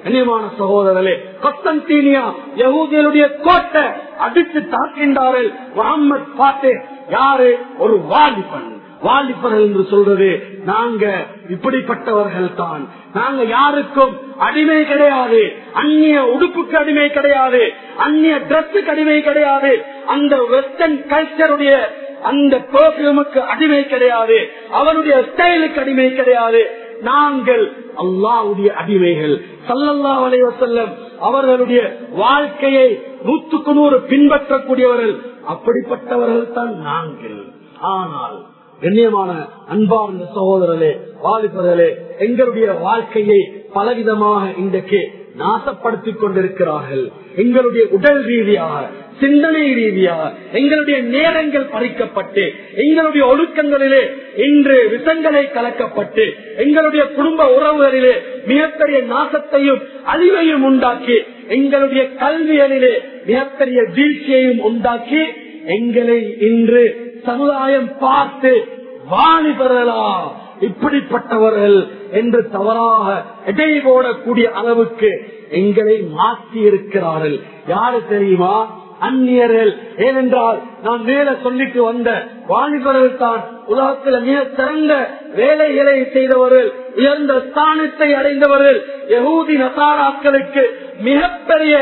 கண்ணியமான சகோதரர்களே கொஸ்தன்டீனியா யகூதியருடைய கோட்டை அடித்து தாக்கின்றார்கள் முகமது பாத்தே யாரு ஒரு வாலிபன் வாலிபர்கள் என்று சொல்றது நாங்க இப்படிப்பட்டவர்கள் தான் நாங்க யாருக்கும் அடிமை கிடையாது அந்நிய உடுப்புக்கு அடிமை கிடையாது அந்நிய டிரெஸ்ஸுக்கு அடிமை கிடையாது அந்த வெஸ்டர்ன் கல்ச்சருடைய அந்த பெர்ஃபியூமுக்கு அடிமை கிடையாது அவனுடைய ஸ்டைலுக்கு அடிமை கிடையாது நாங்கள் அல்லாவுடைய அடிமைகள் சல்லல்லா அலைய செல்லம் அவர்களுடைய வாழ்க்கையை நூற்றுக்கு நூறு பின்பற்றக்கூடியவர்கள் அப்படிப்பட்டவர்கள் தான் நாங்கள் ஆனால் கண்ணியமான அன்பார்ந்த சகோதரர்களே வாலிபர்களே எங்களுடைய வாழ்க்கையை பலவிதமாக இன்றைக்கு நாசப்படுத்திக் கொண்டிருக்கிறார்கள் எங்களுடைய உடல் ரீதியாக சிந்தனை ரீதியாக எங்களுடைய நேரங்கள் பறிக்கப்பட்டு எங்களுடைய ஒழுக்கங்களிலே இன்று விஷங்களை கலக்கப்பட்டு எங்களுடைய குடும்ப உறவுகளிலே மிகப்பெரிய நாசத்தையும் அழிவையும் உண்டாக்கி எங்களுடைய கல்வியலிலே மிகப்பெரிய வீழ்ச்சியையும் உண்டாக்கி எங்களை இன்று சமுதாயம் பார்த்து வாலிபர்களா இப்படிப்பட்டவர்கள் என்று தவறாக எடை போடக்கூடிய அளவுக்கு எங்களை மாற்றி இருக்கிறார்கள் யாரு தெரியுமா அந்நியர்கள் ஏனென்றால் நான் மேல சொல்லிட்டு வந்த வாலிபர்கள் தான் உலகத்தில் மிக சிறந்த வேலைகளை செய்தவர்கள் உயர்ந்த ஸ்தானத்தை அடைந்தவர்கள் யகூதி நசாராக்களுக்கு மிகப்பெரிய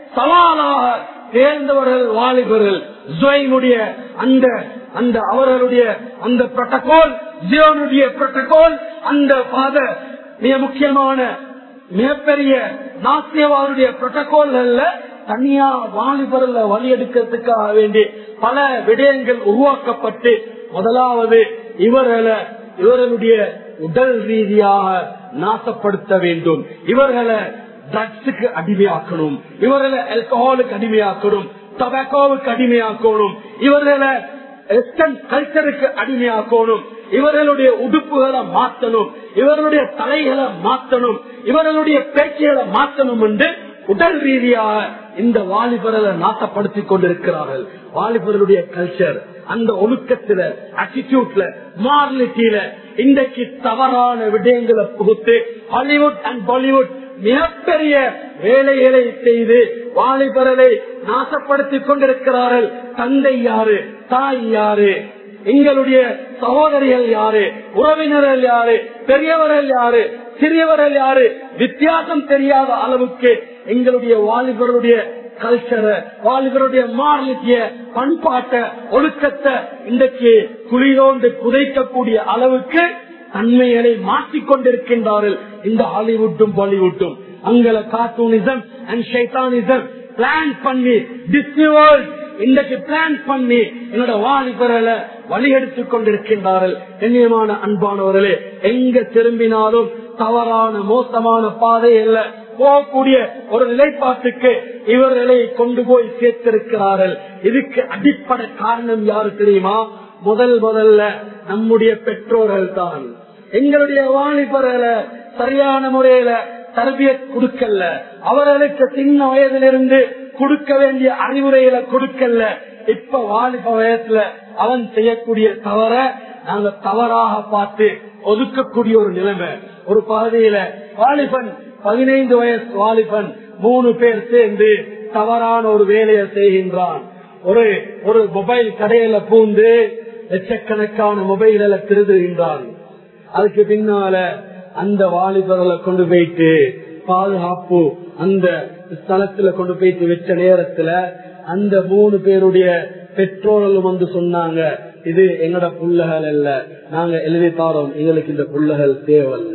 சவாலாக தேர்ந்தவர்கள் வாலிபர்கள் ஜுவைனுடைய அந்த அந்த அவர்களுடைய அந்த புரோட்டோகால் ஜியோனுடைய புரோட்டோகால் அந்த பாத மிக முக்கியமான மிகப்பெரிய நாசியவாருடைய புரோட்டோகால்கள்ல தனியா வாலிபர்ல வழி எடுக்கிறதுக்காக வேண்டி பல விடயங்கள் உருவாக்கப்பட்டு முதலாவது இவர்களை இவர்களுடைய உடல் ரீதியாக நாசப்படுத்த வேண்டும் இவர்களை ட்ரக்ஸுக்கு அடிமையாக்கணும் இவர்களை ஆல்கஹாலுக்கு அடிமையாக்கணும் டொபாக்கோவுக்கு அடிமையாக்கணும் இவர்களை வெஸ்டர்ன் கல்ச்சருக்கு அடிமையாக்கணும் இவர்களுடைய உடுப்புகளை மாற்றணும் இவர்களுடைய தலைகளை மாற்றணும் இவர்களுடைய பேச்சுகளை மாற்றணும் என்று உடல் ரீதியாக இந்த வாலிபர்களை நாசப்படுத்திக் கொண்டிருக்கிறார்கள் வாலிபர்களுடைய கல்ச்சர் அந்த ஒழுக்கத்துல அட்டிடியூட்ல மாரலிட்டியில இன்றைக்கு தவறான விடயங்களை புகுத்து ஹாலிவுட் அண்ட் பாலிவுட் மிகப்பெரிய வேலைகளை செய்து வாலிபரலை நாசப்படுத்திக் கொண்டிருக்கிறார்கள் தந்தை யாரு தாய் யாரு எங்களுடைய சகோதரிகள் யாரு உறவினர்கள் யாரு பெரியவர்கள் யாரு சிறியவர்கள் யாரு வித்தியாசம் தெரியாத அளவுக்கு எங்களுடைய வாலிபருடைய கல்ச்சரை வாலிபருடைய மாநிலத்திய பண்பாட்டை ஒழுக்கத்தை இன்றைக்கு குளிரோண்டு புதைக்கக்கூடிய அளவுக்கு தன்மைகளை மாற்றிக்கொண்டிருக்கின்றார்கள் இந்த ஹாலிவுட்டும் பாலிவுட்டும் அங்கல கார்ட்டூனிசம் அண்ட் ஷைத்தானிசம் பிளான் பண்ணி டிஸ்னி வேர்ல்ட் இன்றைக்கு பிளான் பண்ணி என்னோட வாலிபரலை வழியெடுத்துக் கொண்டிருக்கின்றார்கள் கண்ணியமான அன்பானவர்களே எங்க திரும்பினாலும் தவறான மோசமான பாதை அல்ல போகக்கூடிய ஒரு நிலைப்பாட்டுக்கு இவர்களை கொண்டு போய் சேர்த்திருக்கிறார்கள் இதுக்கு அடிப்படை காரணம் யாரு தெரியுமா முதல் முதல்ல நம்முடைய பெற்றோர்கள் தான் எங்களுடைய வாலிபர்களை சரியான முறையில தரபிய கொடுக்கல அவர்களுக்கு சின்ன வயதிலிருந்து கொடுக்க வேண்டிய அறிவுரைகளை கொடுக்கல இப்ப வாலிப வயசுல அவன் செய்யக்கூடிய தவற நாங்க தவறாக பார்த்து ஒதுக்கக்கூடிய ஒரு நிலைமை ஒரு பகுதியில வாலிபன் பதினைந்து வயசு வாலிபன் மூணு பேர் சேர்ந்து தவறான ஒரு வேலையை செய்கின்றான் ஒரு ஒரு மொபைல் கடையில பூந்து லட்சக்கணக்கான மொபைல்களை திருதுகின்றான் அதுக்கு பின்னால அந்த வாலிபர்களை கொண்டு போயிட்டு பாதுகாப்பு அந்த ஸ்தலத்துல கொண்டு போயிட்டு வச்ச நேரத்துல அந்த மூணு பேருடைய பெற்றோர்களும் வந்து சொன்னாங்க இது எங்கட புள்ளகள் அல்ல நாங்க எழுதி தாரோம் எங்களுக்கு இந்த புள்ளகள் தேவையில்ல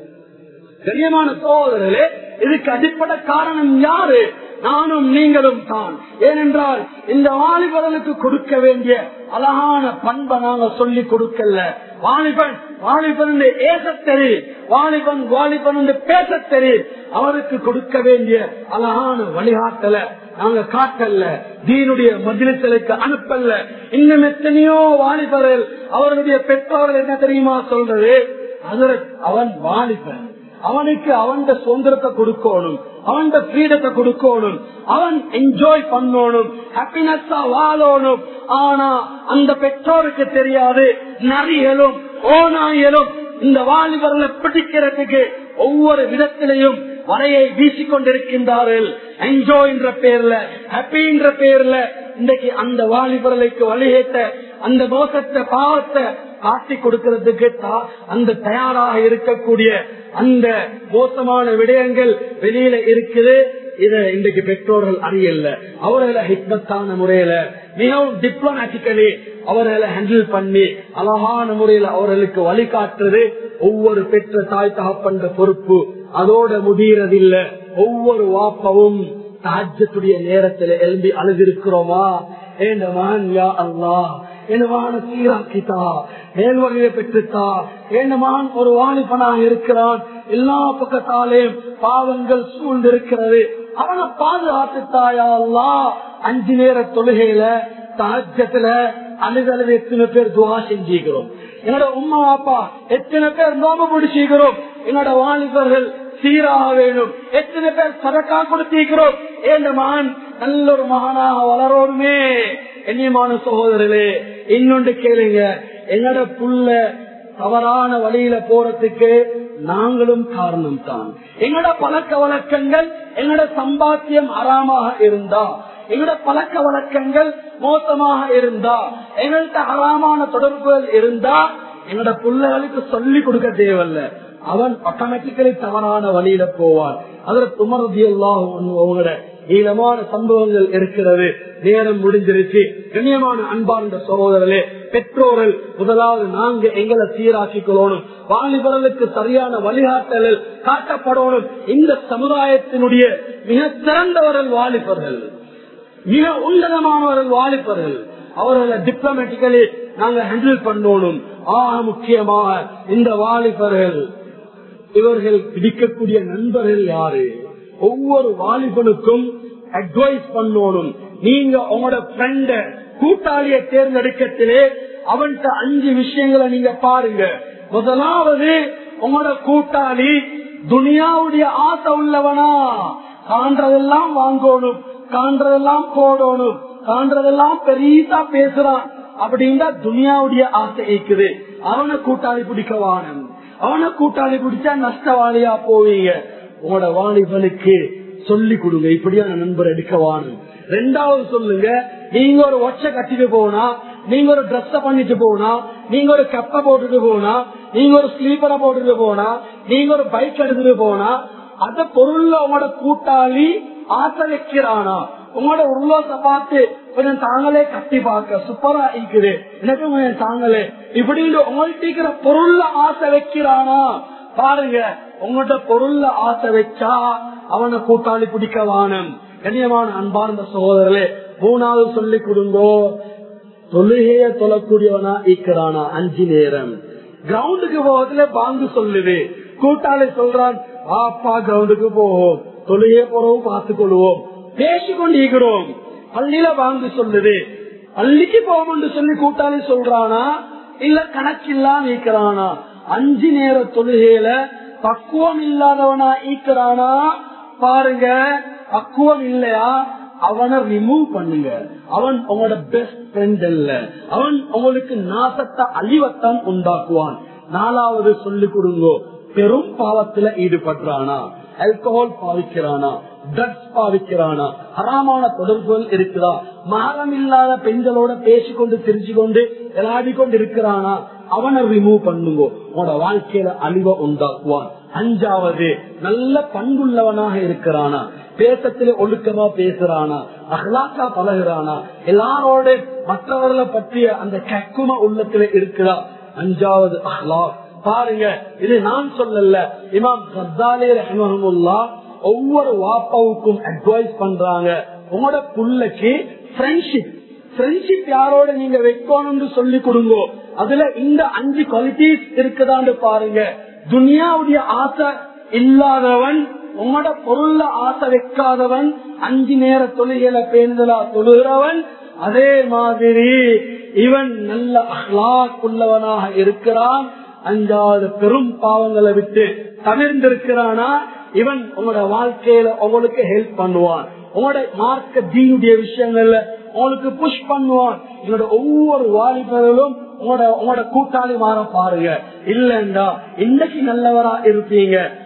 கண்ணியமான சோதரர்களே இதுக்கு அடிப்படை காரணம் யாரு நானும் நீங்களும் தான் ஏனென்றால் இந்த வாலிபர்களுக்கு கொடுக்க வேண்டிய அழகான பண்பை நாங்க சொல்லி கொடுக்கல வாலிபன் வாலிபன் ஏச தெரியும் வாலிபன் வாலிபன் பேச தெரியும் அவருக்கு கொடுக்க வேண்டிய அழகான வழிகாட்டல நாங்க காட்டல்ல தீனுடைய மஜிலிசலுக்கு அனுப்பல்ல இன்னும் எத்தனையோ வாலிபர்கள் அவர்களுடைய பெற்றோர்கள் என்ன தெரியுமா சொல்றது அதுல அவன் வாலிபன் அவனுக்கு அவன் சுதந்திரத்தை கொடுக்கணும் அவன் ஃப்ரீடத்தை கொடுக்கணும் அவன் என்ஜாய் பண்ணணும் ஹாப்பினஸா வாழணும் ஆனா அந்த பெற்றோருக்கு தெரியாது நரிகளும் ஓநாயலும் இந்த வாலிபர்களை பிடிக்கிறதுக்கு ஒவ்வொரு விதத்திலையும் வலையை வீசிக்கொண்டிருக்கின்றார்கள் என்ஜாய் என்ற பேர்ல ஹாப்பி என்ற பேர்ல இன்றைக்கு அந்த வாலிபர்களுக்கு வழியேற்ற அந்த மோசத்தை பாவத்தை காட்டி கொடுக்கிறதுக்கு தா- அந்த தயாராக இருக்கக்கூடிய அந்த மோசமான விடயங்கள் வெளியில இருக்குது இத இன்றைக்கு பெற்றோர்கள் அறியல அவர்களை ஹிக்மத்தான முறையில மிகவும் டிப்ளமேட்டிக்கலி அவர்களை ஹேண்டில் பண்ணி அழகான முறையில அவர்களுக்கு வழிகாட்டுறது ஒவ்வொரு பெற்ற தாய் தகப்பன்ற பொறுப்பு அதோட முடியறதில்ல ஒவ்வொரு வாப்பவும் தாஜத்துடைய நேரத்துல எழும்பி அழுதிருக்கிறோமா ஏண்ட மகன் யா அல்லாஹ் என்னமான சீராக்கித்தா மேல்வகையை பெற்றுத்தா என்னமான் ஒரு வாலிபனாக இருக்கிறான் எல்லா பக்கத்தாலேயும் பாவங்கள் சூழ்ந்திருக்கிறது அவனை பாதுகாத்துத்தாயா அல்லா அஞ்சு நேர தொழுகையில தாஜத்துல அழுதழுது எத்தனை பேர் துவா செஞ்சுக்கிறோம் என்னோட உமா அப்பா எத்தனை பேர் நோம்பு பிடிச்சிக்கிறோம் என்னோட வாலிபர்கள் சீராக வேணும் எத்தனை பேர் சதக்கா கொடுத்திருக்கிறோம் ஏன் மகன் நல்ல ஒரு மகனாக வளரோடுமே என்னியமான சகோதரர்களே இன்னொன்று கேளுங்க என்னோட புள்ள தவறான வழியில போறதுக்கு நாங்களும் காரணம் தான் எங்களோட பழக்க வழக்கங்கள் எங்களோட சம்பாத்தியம் அறாமாக இருந்தா எங்களோட பழக்க வழக்கங்கள் மோசமாக இருந்தா எங்கள்கிட்ட அறாமான தொடர்புகள் இருந்தா எங்களோட பிள்ளைகளுக்கு சொல்லி கொடுக்க தேவையில்ல அவன் ஆட்டோமேட்டிக்கலி தவறான வழியில போவான் அதுல துமரதி எல்லாம் அவங்களோட நீளமான சம்பவங்கள் இருக்கிறது நேரம் முடிஞ்சிருச்சு கண்ணியமான அன்பார்ந்த சகோதரர்களே பெற்றோர்கள் முதலாவது நாங்க எங்களை சீராக்கிக்கொள்ளணும் வாலிபர்களுக்கு சரியான வழிகாட்டல்கள் காட்டப்படணும் இந்த சமுதாயத்தினுடைய மிக சிறந்தவர்கள் வாலிபர்கள் மிக உன்னதமானவர்கள் வாலிபர்கள் அவர்களை டிப்ளமேட்டிக்கலி நாங்க ஹேண்டில் பண்ணணும் ஆக முக்கியமாக இந்த வாலிபர்கள் இவர்கள் பிடிக்கக்கூடிய நண்பர்கள் யாரு ஒவ்வொரு வாலிபனுக்கும் அட்வைஸ் பண்ணணும் நீங்க உங்களோட ஃப்ரெண்ட கூட்டாளியை தேர்ந்தெடுக்கத்திலே அவன்கிட்ட அஞ்சு விஷயங்களை நீங்க பாருங்க முதலாவது உங்களோட கூட்டாளி துனியாவுடைய ஆசை உள்ளவனா காண்றதெல்லாம் வாங்கணும் காண்றதெல்லாம் போடணும் காண்றதெல்லாம் பெரியதா பேசுறான் அப்படின்னா துனியாவுடைய ஆசை இருக்குது அவனை கூட்டாளி பிடிக்க வானம் அவனை கூட்டாளி பிடிச்சா நஷ்டவாளியா போவீங்க உங்களோட வாலிபனுக்கு சொல்லி கொடுங்க இப்படியான நண்பர் எடுக்க வாணும் ரெண்டாவது சொல்லுங்க நீங்க ஒரு ஒச்ச கட்டிட்டு போனா நீங்க ஒரு ட்ரெஸ் பண்ணிட்டு போனா நீங்க ஒரு கப்ப போட்டுட்டு போனா நீங்க ஒரு ஸ்லீப்பரை போட்டுட்டு போனா நீங்க ஒரு பைக் எடுத்துட்டு போனா அந்த பொருள்ல உங்களோட கூட்டாளி ஆசை வைக்கிறானா உங்களோட உருளோசை பார்த்து கொஞ்சம் தாங்களே கட்டி பார்க்க சூப்பரா இருக்குது எனக்கு கொஞ்சம் தாங்களே இப்படின்னு உங்கள்ட்ட இருக்கிற பொருள்ல ஆசை வைக்கிறானா பாருங்க உங்கள்ட்ட பொருள்ல ஆசை வச்சா அவனை கூட்டாளி பிடிக்க வானம் கண்ணியமான அன்பார்ந்த சகோதரர்களே மூணாவது சொல்லி கொடுங்கோ தொழுகைய தொழக்கூடியவனா ஈக்கிறானா அஞ்சு நேரம் கிரவுண்டுக்கு போவதுல பாங்கு சொல்லுது கூட்டாளி சொல்றான் வாப்பா கிரவுண்டுக்கு போவோம் தொழுகைய போறவும் பார்த்துக் கொள்வோம் பேசிக்கொண்டு இருக்கிறோம் பள்ளியில வாங்கு சொல்லுது பள்ளிக்கு போவோம் சொல்லி கூட்டாளி சொல்றானா இல்ல கணக்கில்லாம ஈக்கிறானா அஞ்சு நேர தொழுகையில பக்குவம் இல்லாதவனா ஈக்கிறானா பாருங்க பக்குவம் இல்லையா அவனை ரிமூவ் பண்ணுங்க அவன் உங்களோட பெஸ்ட் ஃப்ரெண்ட் அல்ல அவன் உங்களுக்கு நாசத்தை அழிவத்தான் உண்டாக்குவான் நாலாவது சொல்லி கொடுங்க பெரும் பாவத்துல ஈடுபடுறானா ஆல்கஹால் பாவிக்கிறானா ட்ரக்ஸ் பாவிக்கிறானா ஹராமான தொடர்புகள் இருக்குதா மகரம் இல்லாத பெண்களோட பேசிக்கொண்டு தெரிஞ்சு கொண்டு விளையாடி கொண்டு இருக்கிறானா அவனை ரிமூவ் பண்ணுங்க உங்களோட வாழ்க்கையில அழிவை உண்டாக்குவான் அஞ்சாவது நல்ல பண்புள்ளவனாக இருக்கிறானா பேசத்துல ஒழுக்கமா பேசுறானா அஹ்லாக்கா பழகுறானா எல்லாரோட மற்றவர்களை பற்றிய அந்த கக்கும உள்ளத்துல இருக்குதா அஞ்சாவது அஹ்லாக் பாருங்க இது நான் சொல்லல இமாம் சர்தாலே ரஹமுல்லா ஒவ்வொரு வாப்பாவுக்கும் அட்வைஸ் பண்றாங்க உங்களோட புள்ளைக்கு ஃப்ரெண்ட்ஷிப் ஃப்ரெண்ட்ஷிப் யாரோட நீங்க வைக்கணும்னு சொல்லி கொடுங்க அதுல இந்த அஞ்சு குவாலிட்டிஸ் இருக்குதான்னு பாருங்க துனியாவுடைய ஆசை இல்லாதவன் உங்களோட பொருள்ல ஆசை வைக்காதவன் அஞ்சு நேர தொழுகையில பேணுதலா தொழுகிறவன் அதே மாதிரி இவன் நல்ல அஹ்லாக் உள்ளவனாக இருக்கிறான் அஞ்சாவது பெரும் பாவங்களை விட்டு தவிர்ந்திருக்கிறானா இவன் உங்களோட வாழ்க்கையில உங்களுக்கு ஹெல்ப் பண்ணுவான் உங்களோட மார்க்க தீனுடைய விஷயங்கள்ல உங்களுக்கு புஷ் பண்ணுவான் என்னோட ஒவ்வொரு வாலிபர்களும் உங்களோட உங்களோட கூட்டாளி மாற பாருங்க இல்லண்டா இன்னைக்கு நல்லவரா இருப்பீங்க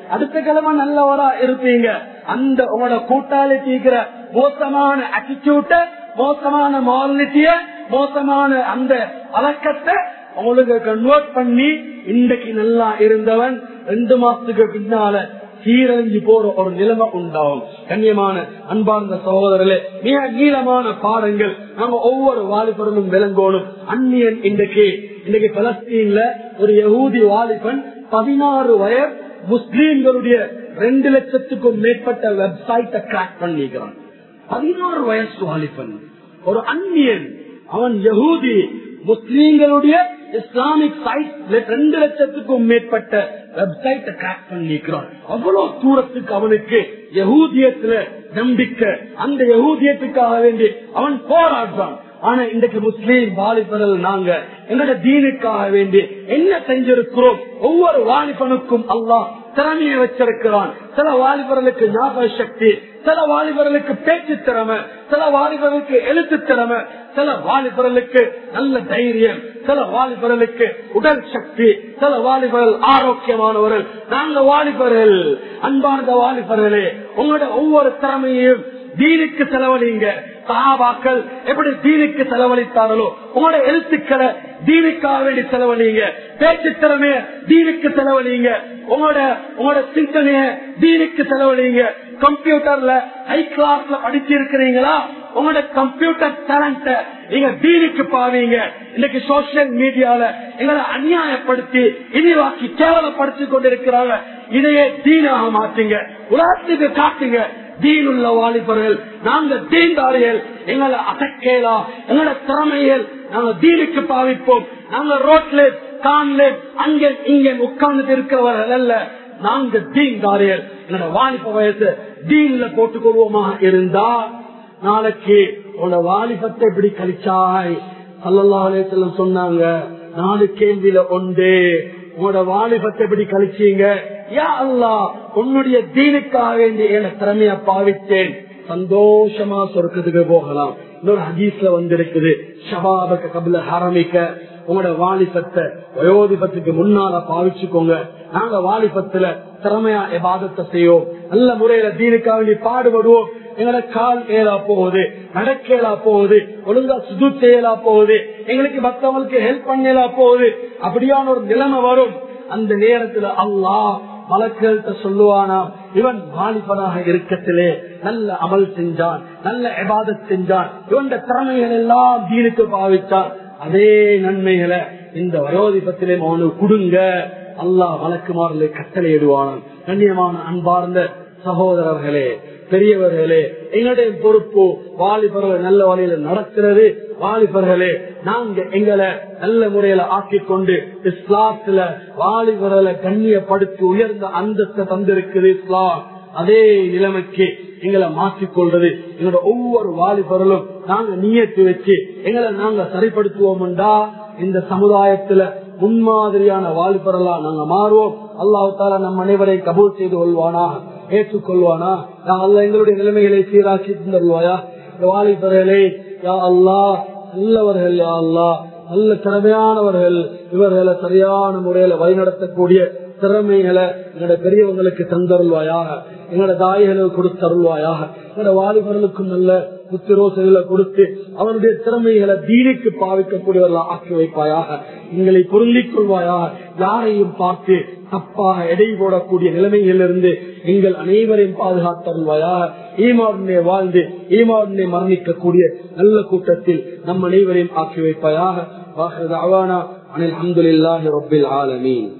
அடுத்த கிழமை நல்லவரா இருப்பீங்க அந்த உங்களோட கூட்டாளி தீக்கிற மோசமான அட்டிடியூட்ட மோசமான மாரலிட்டிய மோசமான அந்த பழக்கத்தை உங்களுக்கு கன்வெர்ட் பண்ணி இன்றைக்கு நல்லா இருந்தவன் ரெண்டு மாசத்துக்கு பின்னால சீரழிஞ்சு போற ஒரு நிலைமை உண்டாகும் கண்ணியமான அன்பார்ந்த சகோதரர்களே மிக நீளமான பாடங்கள் நம்ம ஒவ்வொரு வாலிபர்களும் விளங்கோணும் அந்நியன் இன்றைக்கு இன்னைக்கு பலஸ்தீன்ல ஒரு யகூதி வாலிபன் பதினாறு வயர் முஸ்லீம்களுடைய ரெண்டு லட்சத்துக்கும் மேற்பட்ட வெப்சைட்டை கிராக் பண்ணிக்கிறான் பதினாறு வயசு வாலிபன் ஒரு அந்நியன் அவன் யகூதி முஸ்லீம்களுடைய இஸ்லாமிக் சைட் ரெண்டு லட்சத்துக்கும் மேற்பட்ட வெப்சைட்டை கிராக் பண்ணிக்கிறான் அவ்வளவு தூரத்துக்கு அவனுக்கு யகூதியத்துல நம்பிக்கை அந்த யகூதியத்துக்காக வேண்டி அவன் போராடுறான் ஆனா இன்றைக்கு முஸ்லீம் வாலிபர்கள் நாங்க எங்களோட தீனுக்காக வேண்டி என்ன செஞ்சிருக்கிறோம் ஒவ்வொரு வாலிபனுக்கும் அல்லாஹ் திறமையை வச்சிருக்கிறான் சில வாலிபர்களுக்கு ஞாபக சக்தி சில வாலிபர்களுக்கு பேச்சு திறமை சில வாலிபர்களுக்கு எழுத்து திறமை சில வாலிபர்களுக்கு நல்ல தைரியம் சில வாலிபர்களுக்கு உடல் சக்தி சில வாலிபர்கள் ஆரோக்கியமானவர்கள் நாங்க வாலிபர்கள் அன்பார்ந்த வாலிபர்களே உங்களோட ஒவ்வொரு திறமையையும் தீனுக்கு செலவழிங்க சகாபாக்கள் எப்படி தீனுக்கு செலவழித்தார்களோ உங்களோட எழுத்துக்களை தீனுக்காக வேண்டி செலவழிங்க பேச்சு திறமைய தீனுக்கு செலவழிங்க உங்களோட உங்களோட சிந்தனைய தீனுக்கு செலவழிங்க கம்ப்யூட்டர்ல ஹை கிளாஸ்ல படிச்சிருக்கிறீங்களா உங்களோட கம்ப்யூட்டர் டேலண்ட நீங்க தீனுக்கு பாவீங்க இன்னைக்கு சோசியல் மீடியால எங்களை அநியாயப்படுத்தி இனிவாக்கி கேவலப்படுத்தி கொண்டிருக்கிறாங்க இதையே தீனாக மாத்துங்க உலகத்துக்கு காட்டுங்க தீனுள்ள வாலிபர்கள் நாங்க தீண்டாரிகள் எங்களை அசக்கேலா எங்களோட திறமைகள் நாங்க தீனுக்கு பாவிப்போம் நாங்க ரோட்ல கான்ல அங்க இங்க உட்கார்ந்து இருக்கிறவர்கள் அல்ல நாங்க தீண்டாரிகள் என்னோட வாலிப வயசு தீன்ல போட்டுக் கொள்வோமாக இருந்தா நாளைக்கு உன்னோட வாலிபத்தை இப்படி கழிச்சாய் சல்லல்லாஹ் சொன்னாங்க நாலு கேள்வியில ஒன்று உங்களோட வாலிபத்தை எப்படி கழிச்சீங்க யா அல்லா உன்னுடைய தீனுக்காக வேண்டிய என திறமைய பாவித்தேன் சந்தோஷமா சொர்க்கத்துக்கு போகலாம் இன்னொரு ஹதீஸ்ல வந்திருக்குது ஷபாபக்க கபில ஹரமிக்க உங்களோட வாலிபத்தை வயோதிபத்துக்கு முன்னால பாவிச்சுக்கோங்க நாங்க வாலிபத்துல திறமையா எபாதத்தை செய்வோம் நல்ல முறையில தீனுக்காக வேண்டி பாடுபடுவோம் எங்களோட கால் ஏலா போகுது நடக்கலா போகுது ஒழுங்கா சுது செய்யலா போகுது எங்களுக்கு மத்தவங்களுக்கு ஹெல்ப் பண்ணலா போகுது அப்படியான ஒரு நிலைமை வரும் அந்த நேரத்துல அல்லாஹ் மலக்கள்கிட்ட சொல்லுவானா இவன் வாலிபனாக இருக்கத்திலே நல்ல அமல் செஞ்சான் நல்ல எபாதத் செஞ்சான் இவன் திறமைகள் எல்லாம் தீனுக்கு பாவிச்சான் அதே நன்மைகளை இந்த வயோதிபத்திலே அவனுக்கு கொடுங்க அல்லாஹ் வழக்குமாறலை கட்டளையிடுவானான் கண்ணியமான அன்பார்ந்த சகோதரர்களே பெரியவர்களே எங்களுடைய பொறுப்பு வாலிபர்கள் நல்ல வழியில நடக்கிறது வாலிபர்களே நாங்க எங்களை நல்ல முறையில ஆக்கிக் கொண்டு இஸ்லாத்துல வாலிபர்களை கண்ணியப்படுத்தி உயர்ந்த அந்தஸ்தை தந்திருக்குது இஸ்லாம் அதே நிலைமைக்கு எங்களை மாற்றிக்கொள்றது எங்களோட ஒவ்வொரு வாலிபர்களும் நாங்க நீயத்து வச்சு எங்களை நாங்க சரிப்படுத்துவோம்டா இந்த சமுதாயத்துல முன்மாதிரியான வாலிபர்களா நாங்க மாறுவோம் அல்லாஹு தாலா நம் அனைவரை கபூல் செய்து கொள்வானா ஏற்றுக்கொள்வானா நான் அல்ல எங்களுடைய நிலைமைகளை சீராக்கி தந்துருவாயா இந்த வாலிபர்களே யா அல்லா நல்லவர்கள் யா அல்லா நல்ல திறமையானவர்கள் இவர்களை சரியான முறையில வழிநடத்தக்கூடிய திறமைகளை எங்களோட பெரியவங்களுக்கு தந்தருள்வாயாக எங்களோட தாய்களுக்கு கொடுத்தருள்வாயாக எங்களோட வாலிபர்களுக்கும் நல்ல புத்திரோசைகளை கொடுத்து அவனுடைய திறமைகளை தீனிக்கு பாவிக்கக்கூடியவர்களா ஆக்கி வைப்பாயாக எங்களை பொருந்திக் கொள்வாயாக யாரையும் பார்த்து தப்பாக எடை போடக்கூடிய நிலைமையிலிருந்து எங்கள் அனைவரையும் பாதுகாத்தருள்வாயாக ஈமாவுடனே வாழ்ந்து ஈமாவுடனே மரணிக்கக்கூடிய நல்ல கூட்டத்தில் நம் அனைவரையும் ஆக்கி வைப்பாயாக வாஹர் அவானா அனில் அஹமதுல்லாஹி ரபில் ஆலமீன்